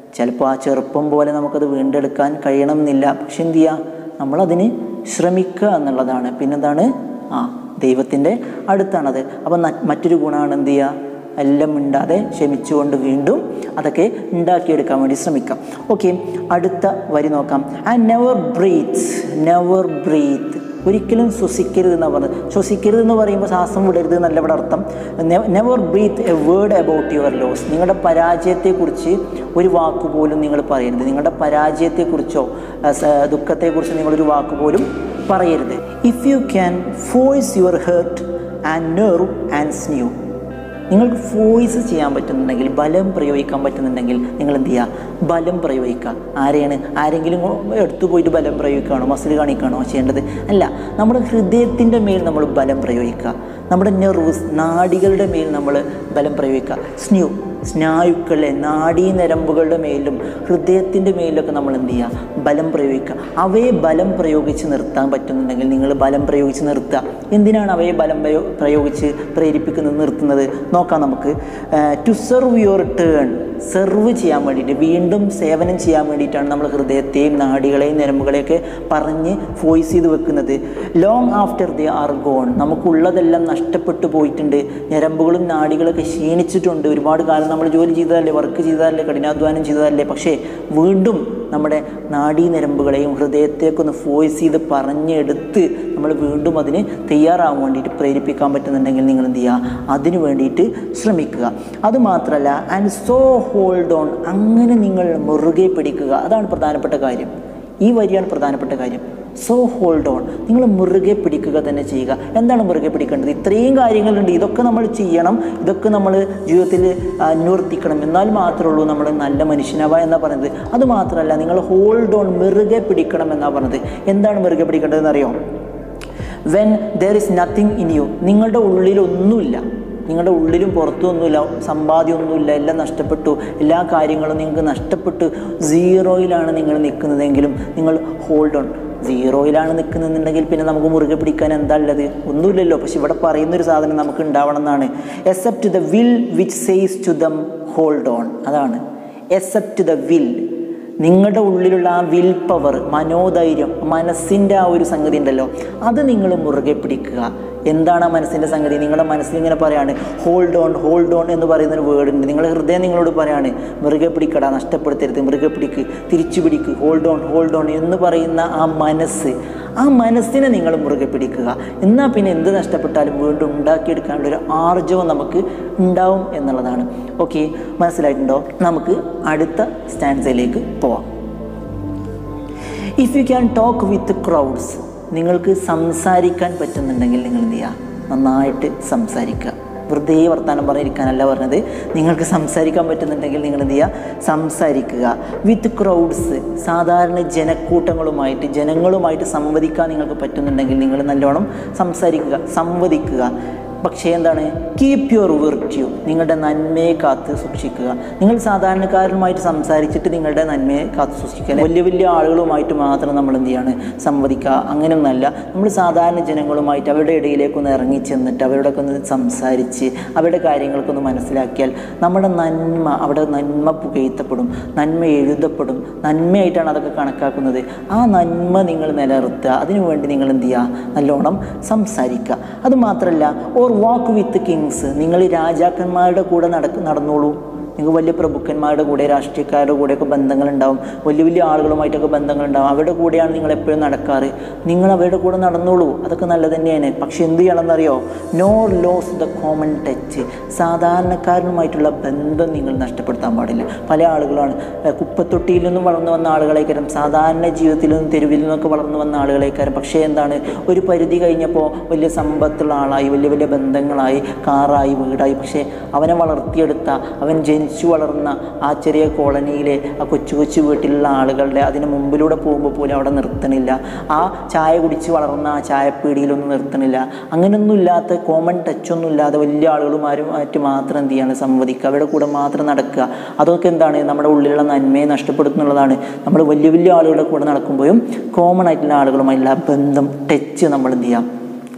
ചിലപ്പോൾ ആ ചെറുപ്പം പോലെ നമുക്കത് വീണ്ടെടുക്കാൻ കഴിയണമെന്നില്ല പക്ഷെ എന്ത് ചെയ്യുക നമ്മളതിന് ശ്രമിക്കുക എന്നുള്ളതാണ് പിന്നെന്താണ് ആ ദൈവത്തിൻ്റെ അടുത്താണത് അപ്പം ന- മറ്റൊരു ഗുണമാണ് എന്ത് ചെയ്യുക എല്ലാം മിണ്ടാതെ ക്ഷമിച്ചുകൊണ്ട് വീണ്ടും അതൊക്കെ ഉണ്ടാക്കിയെടുക്കാൻ വേണ്ടി ശ്രമിക്കാം ഓക്കെ അടുത്ത വരി നോക്കാം and never breathe never breathe ഒരിക്കലും ശ്വസിക്കരുത് എന്നാണ് പറഞ്ഞത് ശ്വസിക്കരുത് എന്ന് പറയുമ്പോൾ ശ്വാസം വിടരുത് എന്നല്ല ഇവിടെ അർത്ഥം never breathe a word about your loss നിങ്ങളുടെ പരാജയത്തെക്കുറിച്ച് ഒരു വാക്ക് പോലും നിങ്ങൾ പറയരുത് നിങ്ങളുടെ പരാജയത്തെക്കുറിച്ചോ ആ, സ- ദുഃഖത്തെക്കുറിച്ചോ നിങ്ങളൊരു വാക്ക് പോലും പറയരുത് if you can force your heart and nerve and sinew നിങ്ങൾക്ക് ഫോഴ്സ് ചെയ്യാൻ പറ്റുന്നുണ്ടെങ്കിൽ ബലം പ്രയോഗിക്കാൻ പറ്റുന്നുണ്ടെങ്കിൽ നിങ്ങൾ എന്ത് ചെയ്യുക ബലം പ്രയോഗിക്കുക ആരെയാണ് ആരെങ്കിലും എടുത്തു പോയിട്ട് ബലം പ്രയോഗിക്കുകയാണോ മസിൽ കാണിക്കുകയാണോ ചെയ്യേണ്ടത് അല്ല നമ്മുടെ ഹൃദയത്തിൻ്റെ മേൽ നമ്മൾ ബലം പ്രയോഗിക്കുക നമ്മുടെ നെർവ്സ് നാഡികളുടെ മേൽ നമ്മൾ ബലം പ്രയോഗിക്കുക സ്ന്യൂ സ്നായുക്കളെ നാഡീനരമ്പുകളുടെ മേലും ഹൃദയത്തിൻ്റെ മേലിലൊക്കെ നമ്മൾ എന്ത് ചെയ്യുക ബലം പ്രയോഗിക്കുക അവയെ ബലം പ്രയോഗിച്ച് നിർത്താൻ പറ്റുന്നുണ്ടെങ്കിൽ നിങ്ങൾ ബലം പ്രയോഗിച്ച് നിർത്തുക എന്തിനാണ് അവയെ ബലം പ്രയോ- പ്രയോഗിച്ച് പ്രേരിപ്പിക്കുന്നത് നിർത്തുന്നത് നോക്കാം നമുക്ക് to serve your turn serve ചെയ്യാൻ വേണ്ടിയിട്ട് വീണ്ടും സേവനം ചെയ്യാൻ വേണ്ടിയിട്ടാണ് നമ്മൾ ഹൃദയത്തെയും നാഡികളെയും ഞരമ്പുകളെയൊക്കെ പറഞ്ഞ് ഫോയ്സ് ചെയ്ത് വെക്കുന്നത് long after they are gone നമുക്കുള്ളതെല്ലാം നഷ്ടപ്പെട്ടു പോയിട്ടുണ്ട് ഞരമ്പുകളും നാഡികളൊക്കെ ക്ഷീണിച്ചിട്ടുണ്ട് ഒരുപാട് കാലം നമ്മൾ ജോലി ചെയ്തതല്ലേ വർക്ക് ചെയ്തതല്ലേ കഠിനാധ്വാനം ചെയ്തതല്ലേ പക്ഷേ വീണ്ടും നമ്മുടെ നാഡീ ഞരമ്പുകളെയും ഹൃദയത്തേക്ക് ഒന്ന് ഫോയ്സ് ചെയ്ത് പറഞ്ഞെടുത്ത് നമ്മൾ വീണ്ടും അതിന് തയ്യാറാവാൻ വേണ്ടിയിട്ട് പ്രേരിപ്പിക്കാൻ പറ്റുന്നുണ്ടെങ്കിൽ നിങ്ങൾ എന്ത് ചെയ്യുക അതിന് വേണ്ടിയിട്ട് ശ്രമിക്കുക അതുമാത്രമല്ല ആൻഡ് സോ ഹോൾഡ് ഓൺ അങ്ങനെ നിങ്ങൾ മുറുകെ പിടിക്കുക അതാണ് പ്രധാനപ്പെട്ട കാര്യം ഈ വരിയാണ് പ്രധാനപ്പെട്ട കാര്യം സോ ഹോൾഡ് ഓൺ നിങ്ങൾ മുറുകെ പിടിക്കുക തന്നെ ചെയ്യുക എന്താണ് മുറുകെ പിടിക്കേണ്ടത് ഇത്രയും കാര്യങ്ങളുണ്ട് ഇതൊക്കെ നമ്മൾ ചെയ്യണം ഇതൊക്കെ നമ്മൾ ജീവിതത്തിൽ അനുവർത്തിക്കണം എന്നാൽ മാത്രമേ ഉള്ളൂ നമ്മൾ നല്ല മനുഷ്യനാവുക എന്നാണ് പറയുന്നത് അത് മാത്രമല്ല നിങ്ങൾ ഹോൾഡ് ഓൺ മുറുകെ പിടിക്കണം എന്നാണ് പറഞ്ഞത് എന്താണ് മുറുകെ പിടിക്കേണ്ടതെന്ന് അറിയോ when there is nothing in you നിങ്ങളുടെ ഉള്ളിലൊന്നുമില്ല നിങ്ങളുടെ ഉള്ളിലും പുറത്തൊന്നുമില്ല സമ്പാദ്യമൊന്നുമില്ല എല്ലാം നഷ്ടപ്പെട്ടു എല്ലാ കാര്യങ്ങളും നിങ്ങൾക്ക് നഷ്ടപ്പെട്ടു സീറോയിലാണ് നിങ്ങൾ നിൽക്കുന്നതെങ്കിലും നിങ്ങൾ ഹോൾഡ് ഓൺ സീറോയിലാണ് നിൽക്കുന്നുണ്ടെങ്കിൽ പിന്നെ നമുക്ക് മുറുകെ പിടിക്കാൻ എന്താ ഉള്ളത് ഒന്നുമില്ലല്ലോ പക്ഷെ ഇവിടെ പറയുന്നൊരു സാധനം നമുക്ക് ഉണ്ടാവണം എന്നാണ് except the will which says to them hold on അതാണ് എക്സെപ്റ്റ് ദ വിൽ നിങ്ങളുടെ ഉള്ളിലുള്ള ആ വിൽ പവർ മനോധൈര്യം മനസ്സിൻ്റെ ആ ഒരു സംഗതി ഉണ്ടല്ലോ അത് നിങ്ങൾ മുറുകെ പിടിക്കുക എന്താണ് ആ മനസ്സിൻ്റെ സംഗതി നിങ്ങളുടെ മനസ്സിൽ ഇങ്ങനെ പറയാണ് ഹോൾഡ് ഓൺ ഹോൾഡ് ഓൺ എന്ന് പറയുന്നൊരു വേർഡ് ഉണ്ട് നിങ്ങളുടെ ഹൃദയം നിങ്ങളോട് പറയാണ് മുറുകെ പിടിക്കടാ നഷ്ടപ്പെടുത്തരുത് മുറുകെ പിടിക്ക് തിരിച്ചു പിടിക്ക് ഹോൾഡ് ഓൺ ഹോൾഡ് ഓൺ എന്ന് പറയുന്ന ആ മനസ്സ് ആ മനസ്സിനെ നിങ്ങൾ മുറുകെ പിടിക്കുക എന്നാൽ പിന്നെ എന്ത് നഷ്ടപ്പെട്ടാലും വീണ്ടും ഉണ്ടാക്കിയെടുക്കാനുള്ള ഒരു ആർജവം നമുക്ക് ഉണ്ടാവും എന്നുള്ളതാണ് ഓക്കെ മനസ്സിലായിട്ടുണ്ടോ നമുക്ക് അടുത്ത സ്റ്റാൻസയിലേക്ക് പോവാം if you can talk with crowds നിങ്ങൾക്ക് സംസാരിക്കാൻ പറ്റുന്നുണ്ടെങ്കിൽ നിങ്ങൾ എന്ത് ചെയ്യുക നന്നായിട്ട് സംസാരിക്കുക വെറുതെ വർത്തമാനം പറഞ്ഞിരിക്കാനല്ല പറഞ്ഞത് നിങ്ങൾക്ക് സംസാരിക്കാൻ പറ്റുന്നുണ്ടെങ്കിൽ നിങ്ങൾ എന്ത് ചെയ്യുക സംസാരിക്കുക വിത്ത് ക്രൗഡ്സ് സാധാരണ ജനക്കൂട്ടങ്ങളുമായിട്ട് ജനങ്ങളുമായിട്ട് സംവദിക്കാൻ നിങ്ങൾക്ക് പറ്റുന്നുണ്ടെങ്കിൽ നിങ്ങൾ നല്ലോണം സംസാരിക്കുക സംവദിക്കുക പക്ഷേ എന്താണ് കീപ് യുവർ വിർട്യൂ നിങ്ങളുടെ നന്മയെ കാത്ത് സൂക്ഷിക്കുക നിങ്ങൾ സാധാരണക്കാരനുമായിട്ട് സംസാരിച്ചിട്ട് നിങ്ങളുടെ നന്മയെ കാത്ത് സൂക്ഷിക്കുക വലിയ വലിയ ആളുകളുമായിട്ട് മാത്രം നമ്മൾ എന്ത് ചെയ്യാണ് സംവദിക്കുക അങ്ങനെയൊന്നല്ല നമ്മൾ സാധാരണ ജനങ്ങളുമായിട്ട് അവരുടെ ഇടയിലേക്കൊന്ന് ഇറങ്ങി ചെന്നിട്ട് അവരോടൊക്കെ ഒന്ന് സംസാരിച്ച് അവരുടെ കാര്യങ്ങൾക്കൊന്ന് മനസ്സിലാക്കിയാൽ നമ്മുടെ നന്മ അവിടെ നന്മ പുകഴ്ത്തപ്പെടും നന്മ എഴുതപ്പെടും നന്മയായിട്ടാണ് അതൊക്കെ കണക്കാക്കുന്നത് ആ നന്മ നിങ്ങൾ നിലനിർത്തുക അതിനുവേണ്ടി നിങ്ങൾ എന്ത് ചെയ്യുക നല്ലോണം സംസാരിക്കുക അതുമാത്രമല്ല ഓർ വാക്ക് വിത്ത് കിങ്സ് നിങ്ങൾ രാജാക്കന്മാരുടെ കൂടെ നടക്ക് നടന്നോളൂ നിങ്ങൾക്ക് വലിയ പ്രഭുക്കന്മാരുടെ കൂടെ രാഷ്ട്രീയക്കാരുടെ കൂടെയൊക്കെ ബന്ധങ്ങളുണ്ടാവും വലിയ വലിയ ആളുകളുമായിട്ടൊക്കെ ബന്ധങ്ങളുണ്ടാവും അവരുടെ കൂടെയാണ് നിങ്ങൾ എപ്പോഴും നടക്കാറ് നിങ്ങൾ അവരുടെ കൂടെ നടന്നോളൂ അതൊക്കെ നല്ലത് തന്നെയാണ് പക്ഷെ എന്ത് ചെയ്യണമെന്നറിയോ no lose the common touch സാധാരണക്കാരനുമായിട്ടുള്ള ബന്ധം നിങ്ങൾ നഷ്ടപ്പെടുത്താൻ പാടില്ല പല ആളുകളാണ് ഏഹ് കുപ്പത്തൊട്ടിയിൽ നിന്നും വളർന്നു വന്ന ആളുകളേക്കാരം സാധാരണ ജീവിതത്തിൽ നിന്നും തെരുവിൽ നിന്നൊക്കെ വളർന്നു വന്ന ആളുകളേക്കാരം പക്ഷേ എന്താണ് ഒരു പരിധി കഴിഞ്ഞപ്പോൾ വലിയ സമ്പത്തുള്ള ആളായി വലിയ വലിയ ബന്ധങ്ങളായി കാറായി വീടായി പക്ഷേ അവനെ വളർത്തിയെടുത്ത അവൻ ജനിച്ചു വളർന്ന ആ ചെറിയ കോളനിയിലെ ആ കൊച്ചു കൊച്ചു വീട്ടിലുള്ള ആളുകളുടെ അതിന് മുമ്പിലൂടെ പോകുമ്പോൾ പോലും അവിടെ നിർത്തണില്ല ആ ചായ കുടിച്ച് വളർന്ന ആ ചായപ്പീടിയിലൊന്നും നിർത്തണില്ല അങ്ങനെയൊന്നും ഇല്ലാത്ത കോമൺ ടച്ചൊന്നും ഇല്ലാതെ വലിയ ആളുകളുമാരുമായിട്ട് മാത്രം എന്ത് ചെയ്യാണ് സംവദിക്കുക അവരുടെ കൂടെ മാത്രം നടക്കുക അതൊക്കെ എന്താണ് നമ്മുടെ ഉള്ളിലുള്ള നന്മയെ നഷ്ടപ്പെടുത്തുന്നുള്ളതാണ് നമ്മൾ വലിയ വലിയ ആളുകളുടെ കൂടെ നടക്കുമ്പോഴും കോമൺ ആയിട്ടുള്ള ആളുകളുമായിട്ടുള്ള ആ ബന്ധം ടച്ച് നമ്മൾ എന്ത് ചെയ്യാം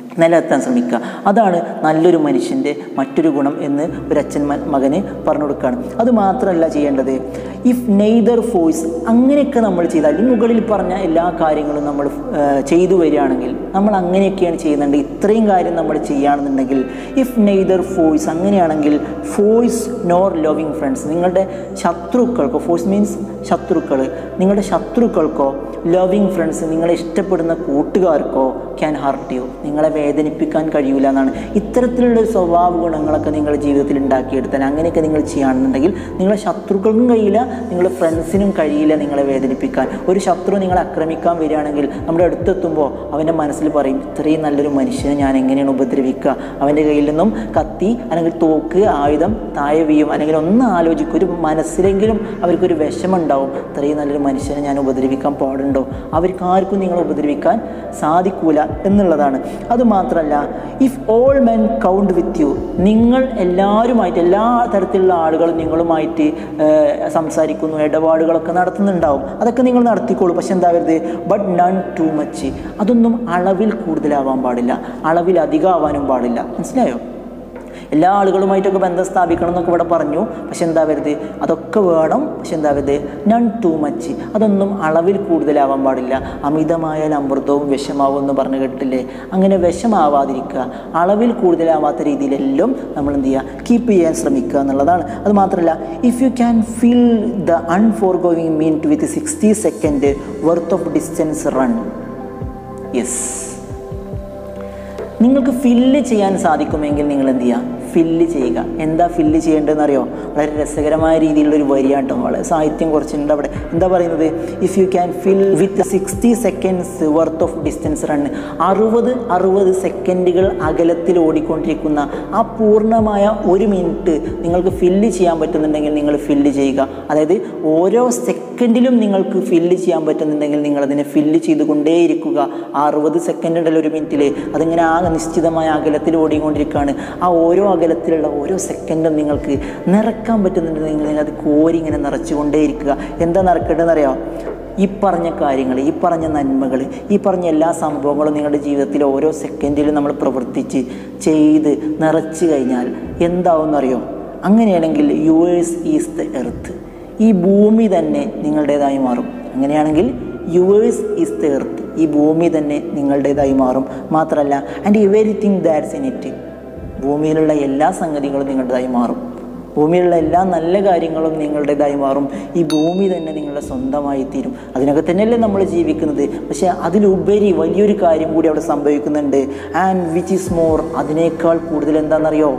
നിലനിർത്താൻ ശ്രമിക്കുക അതാണ് നല്ലൊരു മനുഷ്യൻ്റെ മറ്റൊരു ഗുണം എന്ന് ഒരു അച്ഛൻ മ- മകന് പറഞ്ഞു കൊടുക്കുകയാണ് അത് മാത്രമല്ല ചെയ്യേണ്ടത് ഇഫ് നെയ്തർ ഫോഴ്സ് അങ്ങനെയൊക്കെ നമ്മൾ ചെയ്താൽ ഈ മുകളിൽ പറഞ്ഞ എല്ലാ കാര്യങ്ങളും നമ്മൾ ആ, ചെയ്തു വരികയാണെങ്കിൽ നമ്മൾ അങ്ങനെയൊക്കെയാണ് ചെയ്യുന്നുണ്ട് ഇത്രയും കാര്യം നമ്മൾ ചെയ്യുകയാണെന്നുണ്ടെങ്കിൽ ഇഫ് നെയ്തർ ഫോഴ്സ് അങ്ങനെയാണെങ്കിൽ ഫോഴ്സ് നോർ ലവിങ് ഫ്രണ്ട്സ് നിങ്ങളുടെ ശത്രുക്കൾക്കോ ഫോഴ്സ് മീൻസ് ശത്രുക്കൾ നിങ്ങളുടെ ശത്രുക്കൾക്കോ ലവിങ് ഫ്രണ്ട്സ് നിങ്ങളെ ഇഷ്ടപ്പെടുന്ന കൂട്ടുകാർക്കോ ക്യാൻ ഹർട്ട് യു നിങ്ങളെ വേദനിപ്പിക്കാൻ കഴിയില്ല എന്നാണ് ഇത്തരത്തിലുള്ള ഒരു സ്വഭാവ ഗുണങ്ങളൊക്കെ നിങ്ങളുടെ ജീവിതത്തിൽ ഉണ്ടാക്കിയെടുത്താൽ അങ്ങനെയൊക്കെ നിങ്ങൾ ചെയ്യുകയാണെന്നുണ്ടെങ്കിൽ നിങ്ങളെ ശത്രുക്കൾക്കും കഴിയില്ല നിങ്ങളുടെ ഫ്രണ്ട്സിനും കഴിയില്ല നിങ്ങളെ വേദനിപ്പിക്കാൻ ഒരു ശത്രു നിങ്ങളെ ആക്രമിക്കാൻ വരികയാണെങ്കിൽ നമ്മുടെ അടുത്തെത്തുമ്പോൾ അവൻ്റെ മനസ്സിൽ പറയും ഇത്രയും നല്ലൊരു മനുഷ്യനെ ഞാൻ എങ്ങനെയാണ് ഉപദ്രവിക്കുക അവൻ്റെ കയ്യിൽ നിന്നും കത്തി അല്ലെങ്കിൽ തോക്ക് ആയുധം താഴെ വീയും അല്ലെങ്കിൽ ഒന്ന് ആലോചിക്കും ഒരു മനസ്സിലെങ്കിലും അവർക്കൊരു വിഷമുണ്ടാവും ഇത്രയും നല്ലൊരു മനുഷ്യനെ ഞാൻ ഉപദ്രവിക്കാൻ പാടുണ്ടോ അവർക്ക് ആർക്കും നിങ്ങളെ ഉപദ്രവിക്കാൻ സാധിക്കൂല എന്നുള്ളതാണ് അതുമാത്രമല്ല if all men count with you നിങ്ങൾ എല്ലാവരുമായിട്ട് എല്ലാ തരത്തിലുള്ള ആളുകളും നിങ്ങളുമായിട്ട് ഏഹ്, സംസാരിക്കുന്നു ഇടപാടുകളൊക്കെ നടത്തുന്നുണ്ടാവും അതൊക്കെ നിങ്ങൾ നടത്തിക്കോളൂ പക്ഷെ എന്താവരുത് ബട്ട് നൺ ടു മച്ച് അതൊന്നും അളവിൽ കൂടുതലാവാൻ പാടില്ല അളവിൽ അധികമാവാനും പാടില്ല മനസ്സിലായോ എല്ലാ ആളുകളുമായിട്ടൊക്കെ ബന്ധം സ്ഥാപിക്കണം എന്നൊക്കെ ഇവിടെ പറഞ്ഞു പക്ഷെ എന്താ വരുത് അതൊക്കെ വേണം പക്ഷെ എന്താ വരുത് നൺ ടു മച്ച് അതൊന്നും അളവിൽ കൂടുതലാവാൻ പാടില്ല അമിതമായാൽ അമൃതവും വിഷമാവും എന്ന് പറഞ്ഞു കേട്ടില്ലേ അങ്ങനെ വിഷമാവാതിരിക്കുക അളവിൽ കൂടുതലാവാത്ത രീതിയിലെല്ലാം നമ്മൾ എന്ത് ചെയ്യുക കീപ്പ് ചെയ്യാൻ ശ്രമിക്കുക എന്നുള്ളതാണ് അത് മാത്രമല്ല if you can feel the unforgiving minute with sixty second worth of distance run yes നിങ്ങൾക്ക് ഫില്ല് ചെയ്യാൻ സാധിക്കുമെങ്കിൽ നിങ്ങൾ എന്ത് ചെയ്യുക ഫില്ല് ചെയ്യുക എന്താ ഫില്ല് ചെയ്യേണ്ടതെന്ന് അറിയോ വളരെ രസകരമായ രീതിയിലുള്ള ഒരു വരിയാട്ടോ വളരെ സാഹിത്യം കുറച്ചുണ്ട് അവിടെ എന്താ പറയുന്നത് if you can fill with sixty seconds worth of distance run അറുപത് അറുപത് സെക്കൻഡുകൾ അകലത്തിൽ ഓടിക്കൊണ്ടിരിക്കുന്ന ആ പൂർണ്ണമായ ഒരു മിനിറ്റ് നിങ്ങൾക്ക് ഫില്ല് ചെയ്യാൻ പറ്റുന്നുണ്ടെങ്കിൽ നിങ്ങൾ ഫില്ല് ചെയ്യുക അതായത് ഓരോ സെക്കൻഡിലും നിങ്ങൾക്ക് ഫില്ല് ചെയ്യാൻ പറ്റുന്നുണ്ടെങ്കിൽ നിങ്ങൾ അതിനെ ഫില്ല് ചെയ്തുകൊണ്ടേയിരിക്കുക ആ അറുപത് സെക്കൻഡ് ഉണ്ടല്ലോ ഒരു മിനിറ്റിൽ അതിങ്ങനെ ആ നിശ്ചിതമായ അകലത്തിൽ ഓടിക്കൊണ്ടിരിക്കുകയാണ് ആ ഓരോ അകലത്തിലുള്ള ഓരോ സെക്കൻഡും നിങ്ങൾക്ക് നിറക്കാൻ പറ്റുന്നുണ്ടെങ്കിൽ നിങ്ങൾ അത് കോരി ഇങ്ങനെ നിറച്ചുകൊണ്ടേയിരിക്കുക എന്താ നിറക്കേണ്ടതെന്ന് അറിയാമോ ഈ പറഞ്ഞ കാര്യങ്ങൾ ഈ പറഞ്ഞ നന്മകൾ ഈ പറഞ്ഞ എല്ലാ സംഭവങ്ങളും നിങ്ങളുടെ ജീവിതത്തിൽ ഓരോ സെക്കൻഡിലും നമ്മൾ പ്രവർത്തിച്ച് ചെയ്ത് നിറച്ചു കഴിഞ്ഞാൽ എന്താവുമെന്നറിയോ അങ്ങനെയാണെങ്കിൽ യുവേഴ്സ് ഈസ് ദ എർത്ത് ഈ ഭൂമി തന്നെ നിങ്ങളുടേതായി മാറും അങ്ങനെയാണെങ്കിൽ യുവേഴ്സ് ഈസ് ദ എർത്ത് ഈ ഭൂമി തന്നെ നിങ്ങളുടേതായി മാറും മാത്രമല്ല and everything that's in it ഭൂമിയിലുള്ള എല്ലാ സംഗതികളും നിങ്ങളുടേതായി മാറും ഭൂമിയിലുള്ള എല്ലാ നല്ല കാര്യങ്ങളും നിങ്ങളുടേതായി മാറും ഈ ഭൂമി തന്നെ നിങ്ങളുടെ സ്വന്തമായി തീരും അതിനൊക്കെ തന്നെയല്ലേ നമ്മൾ ജീവിക്കുന്നത് പക്ഷേ അതിലുപരി വലിയൊരു കാര്യം കൂടി അവിടെ സംഭവിക്കുന്നുണ്ട് ആൻഡ് വിച്ച് ഈസ് മോർ അതിനേക്കാൾ കൂടുതൽ എന്താണെന്നറിയോ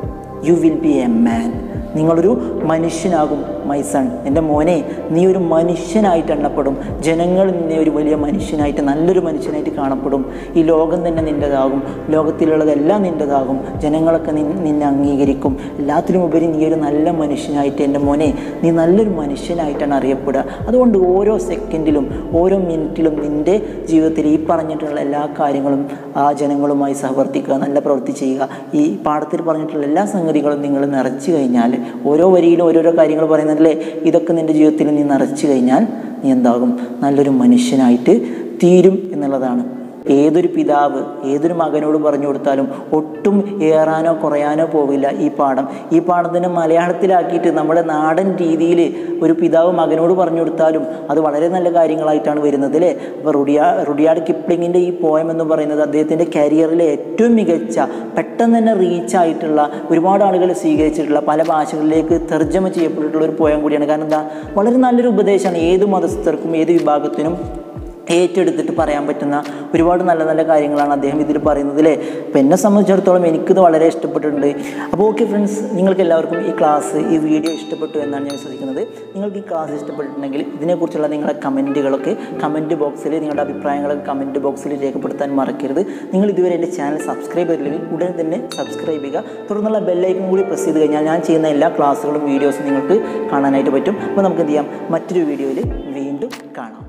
you will be a man നിങ്ങളൊരു മനുഷ്യനാകും മൈ സൺ എൻ്റെ മോനെ നീ ഒരു മനുഷ്യനായിട്ട് എണ്ണപ്പെടും ജനങ്ങൾ നിന്നെ ഒരു വലിയ മനുഷ്യനായിട്ട് നല്ലൊരു മനുഷ്യനായിട്ട് കാണപ്പെടും ഈ ലോകം തന്നെ നിൻ്റെതാകും ലോകത്തിലുള്ളതെല്ലാം നിൻ്റെതാകും ജനങ്ങളൊക്കെ നിൻ നിന്നെ അംഗീകരിക്കും എല്ലാത്തിനും ഉപരി നീ ഒരു നല്ല മനുഷ്യനായിട്ട് എൻ്റെ മോനെ നീ നല്ലൊരു മനുഷ്യനായിട്ടാണ് അറിയപ്പെടുക അതുകൊണ്ട് ഓരോ സെക്കൻഡിലും ഓരോ മിനിറ്റിലും നിൻ്റെ ജീവിതത്തിൽ ഈ പറഞ്ഞിട്ടുള്ള എല്ലാ കാര്യങ്ങളും ആ ജനങ്ങളുമായി സഹവർത്തിക്കുക നല്ല പ്രവൃത്തി ചെയ്യുക ഈ പാഠത്തിൽ പറഞ്ഞിട്ടുള്ള എല്ലാ സംഗതികളും നിങ്ങൾ നിറച്ചു കഴിഞ്ഞാൽ ഓരോ വരിയിലും ഓരോരോ കാര്യങ്ങൾ പറയുന്നതിലെ ഇതൊക്കെ നിൻ്റെ ജീവിതത്തിൽ നീ നിറച്ചു കഴിഞ്ഞാൽ നീ എന്താകും നല്ലൊരു മനുഷ്യനായിട്ട് തീരും എന്നുള്ളതാണ് ഏതൊരു പിതാവ് ഏതൊരു മകനോട് പറഞ്ഞു കൊടുത്താലും ഒട്ടും ഏറാനോ കുറയാനോ പോവില്ല ഈ പാഠം ഈ പാഠത്തിനെ മലയാളത്തിലാക്കിയിട്ട് നമ്മുടെ നാടൻ രീതിയിൽ ഒരു പിതാവ് മകനോട് പറഞ്ഞു കൊടുത്താലും അത് വളരെ നല്ല കാര്യങ്ങളായിട്ടാണ് വരുന്നത് അല്ലേ അപ്പോൾ റുഡിയാ റുഡിയാഡ് കിപ്ലിങ്ങിൻ്റെ ഈ പോയം എന്ന് പറയുന്നത് അദ്ദേഹത്തിൻ്റെ കരിയറിലെ ഏറ്റവും മികച്ച പെട്ടെന്ന് തന്നെ റീച്ചായിട്ടുള്ള ഒരുപാട് ആളുകൾ സ്വീകരിച്ചിട്ടുള്ള പല ഭാഷകളിലേക്ക് തർജ്ജമ ചെയ്യപ്പെട്ടിട്ടുള്ള ഒരു പോയം കൂടിയാണ് കാരണം എന്താ വളരെ നല്ലൊരു ഉപദേശമാണ് ഏത് മതസ്ഥർക്കും ഏത് വിഭാഗത്തിനും ഏറ്റെടുത്തിട്ട് പറയാൻ പറ്റുന്ന ഒരുപാട് നല്ല നല്ല കാര്യങ്ങളാണ് അദ്ദേഹം ഇതിൽ പറയുന്നത് അല്ലേ അപ്പോൾ എന്നെ സംബന്ധിച്ചിടത്തോളം എനിക്കിത് വളരെ ഇഷ്ടപ്പെട്ടിട്ടുണ്ട് അപ്പോൾ ഓക്കെ ഫ്രണ്ട്സ് നിങ്ങൾക്ക് എല്ലാവർക്കും ഈ ക്ലാസ് ഈ വീഡിയോ ഇഷ്ടപ്പെട്ടു എന്നാണ് ഞാൻ വിശ്വസിക്കുന്നത് നിങ്ങൾക്ക് ഈ ക്ലാസ് ഇഷ്ടപ്പെട്ടിട്ടുണ്ടെങ്കിൽ ഇതിനെക്കുറിച്ചുള്ള നിങ്ങളുടെ കമൻറ്റുകളൊക്കെ കമൻറ്റ് ബോക്സിൽ നിങ്ങളുടെ അഭിപ്രായങ്ങളൊക്കെ കമൻറ്റ് ബോക്സിൽ രേഖപ്പെടുത്താൻ മറക്കരുത് നിങ്ങൾ ഇതുവരെ എൻ്റെ ചാനൽ സബ്സ്ക്രൈബ് ചെയ്തില്ലെങ്കിൽ ഉടൻ തന്നെ സബ്സ്ക്രൈബ് ചെയ്യുക തുടർന്നുള്ള ബെല്ലൈക്കൻ കൂടി പ്രസ് ചെയ്ത് കഴിഞ്ഞാൽ ഞാൻ ചെയ്യുന്ന എല്ലാ ക്ലാസ്സുകളും വീഡിയോസും നിങ്ങൾക്ക് കാണാനായിട്ട് പറ്റും അപ്പോൾ നമുക്ക് എന്ത് ചെയ്യാം മറ്റൊരു വീഡിയോയിൽ വീണ്ടും കാണാം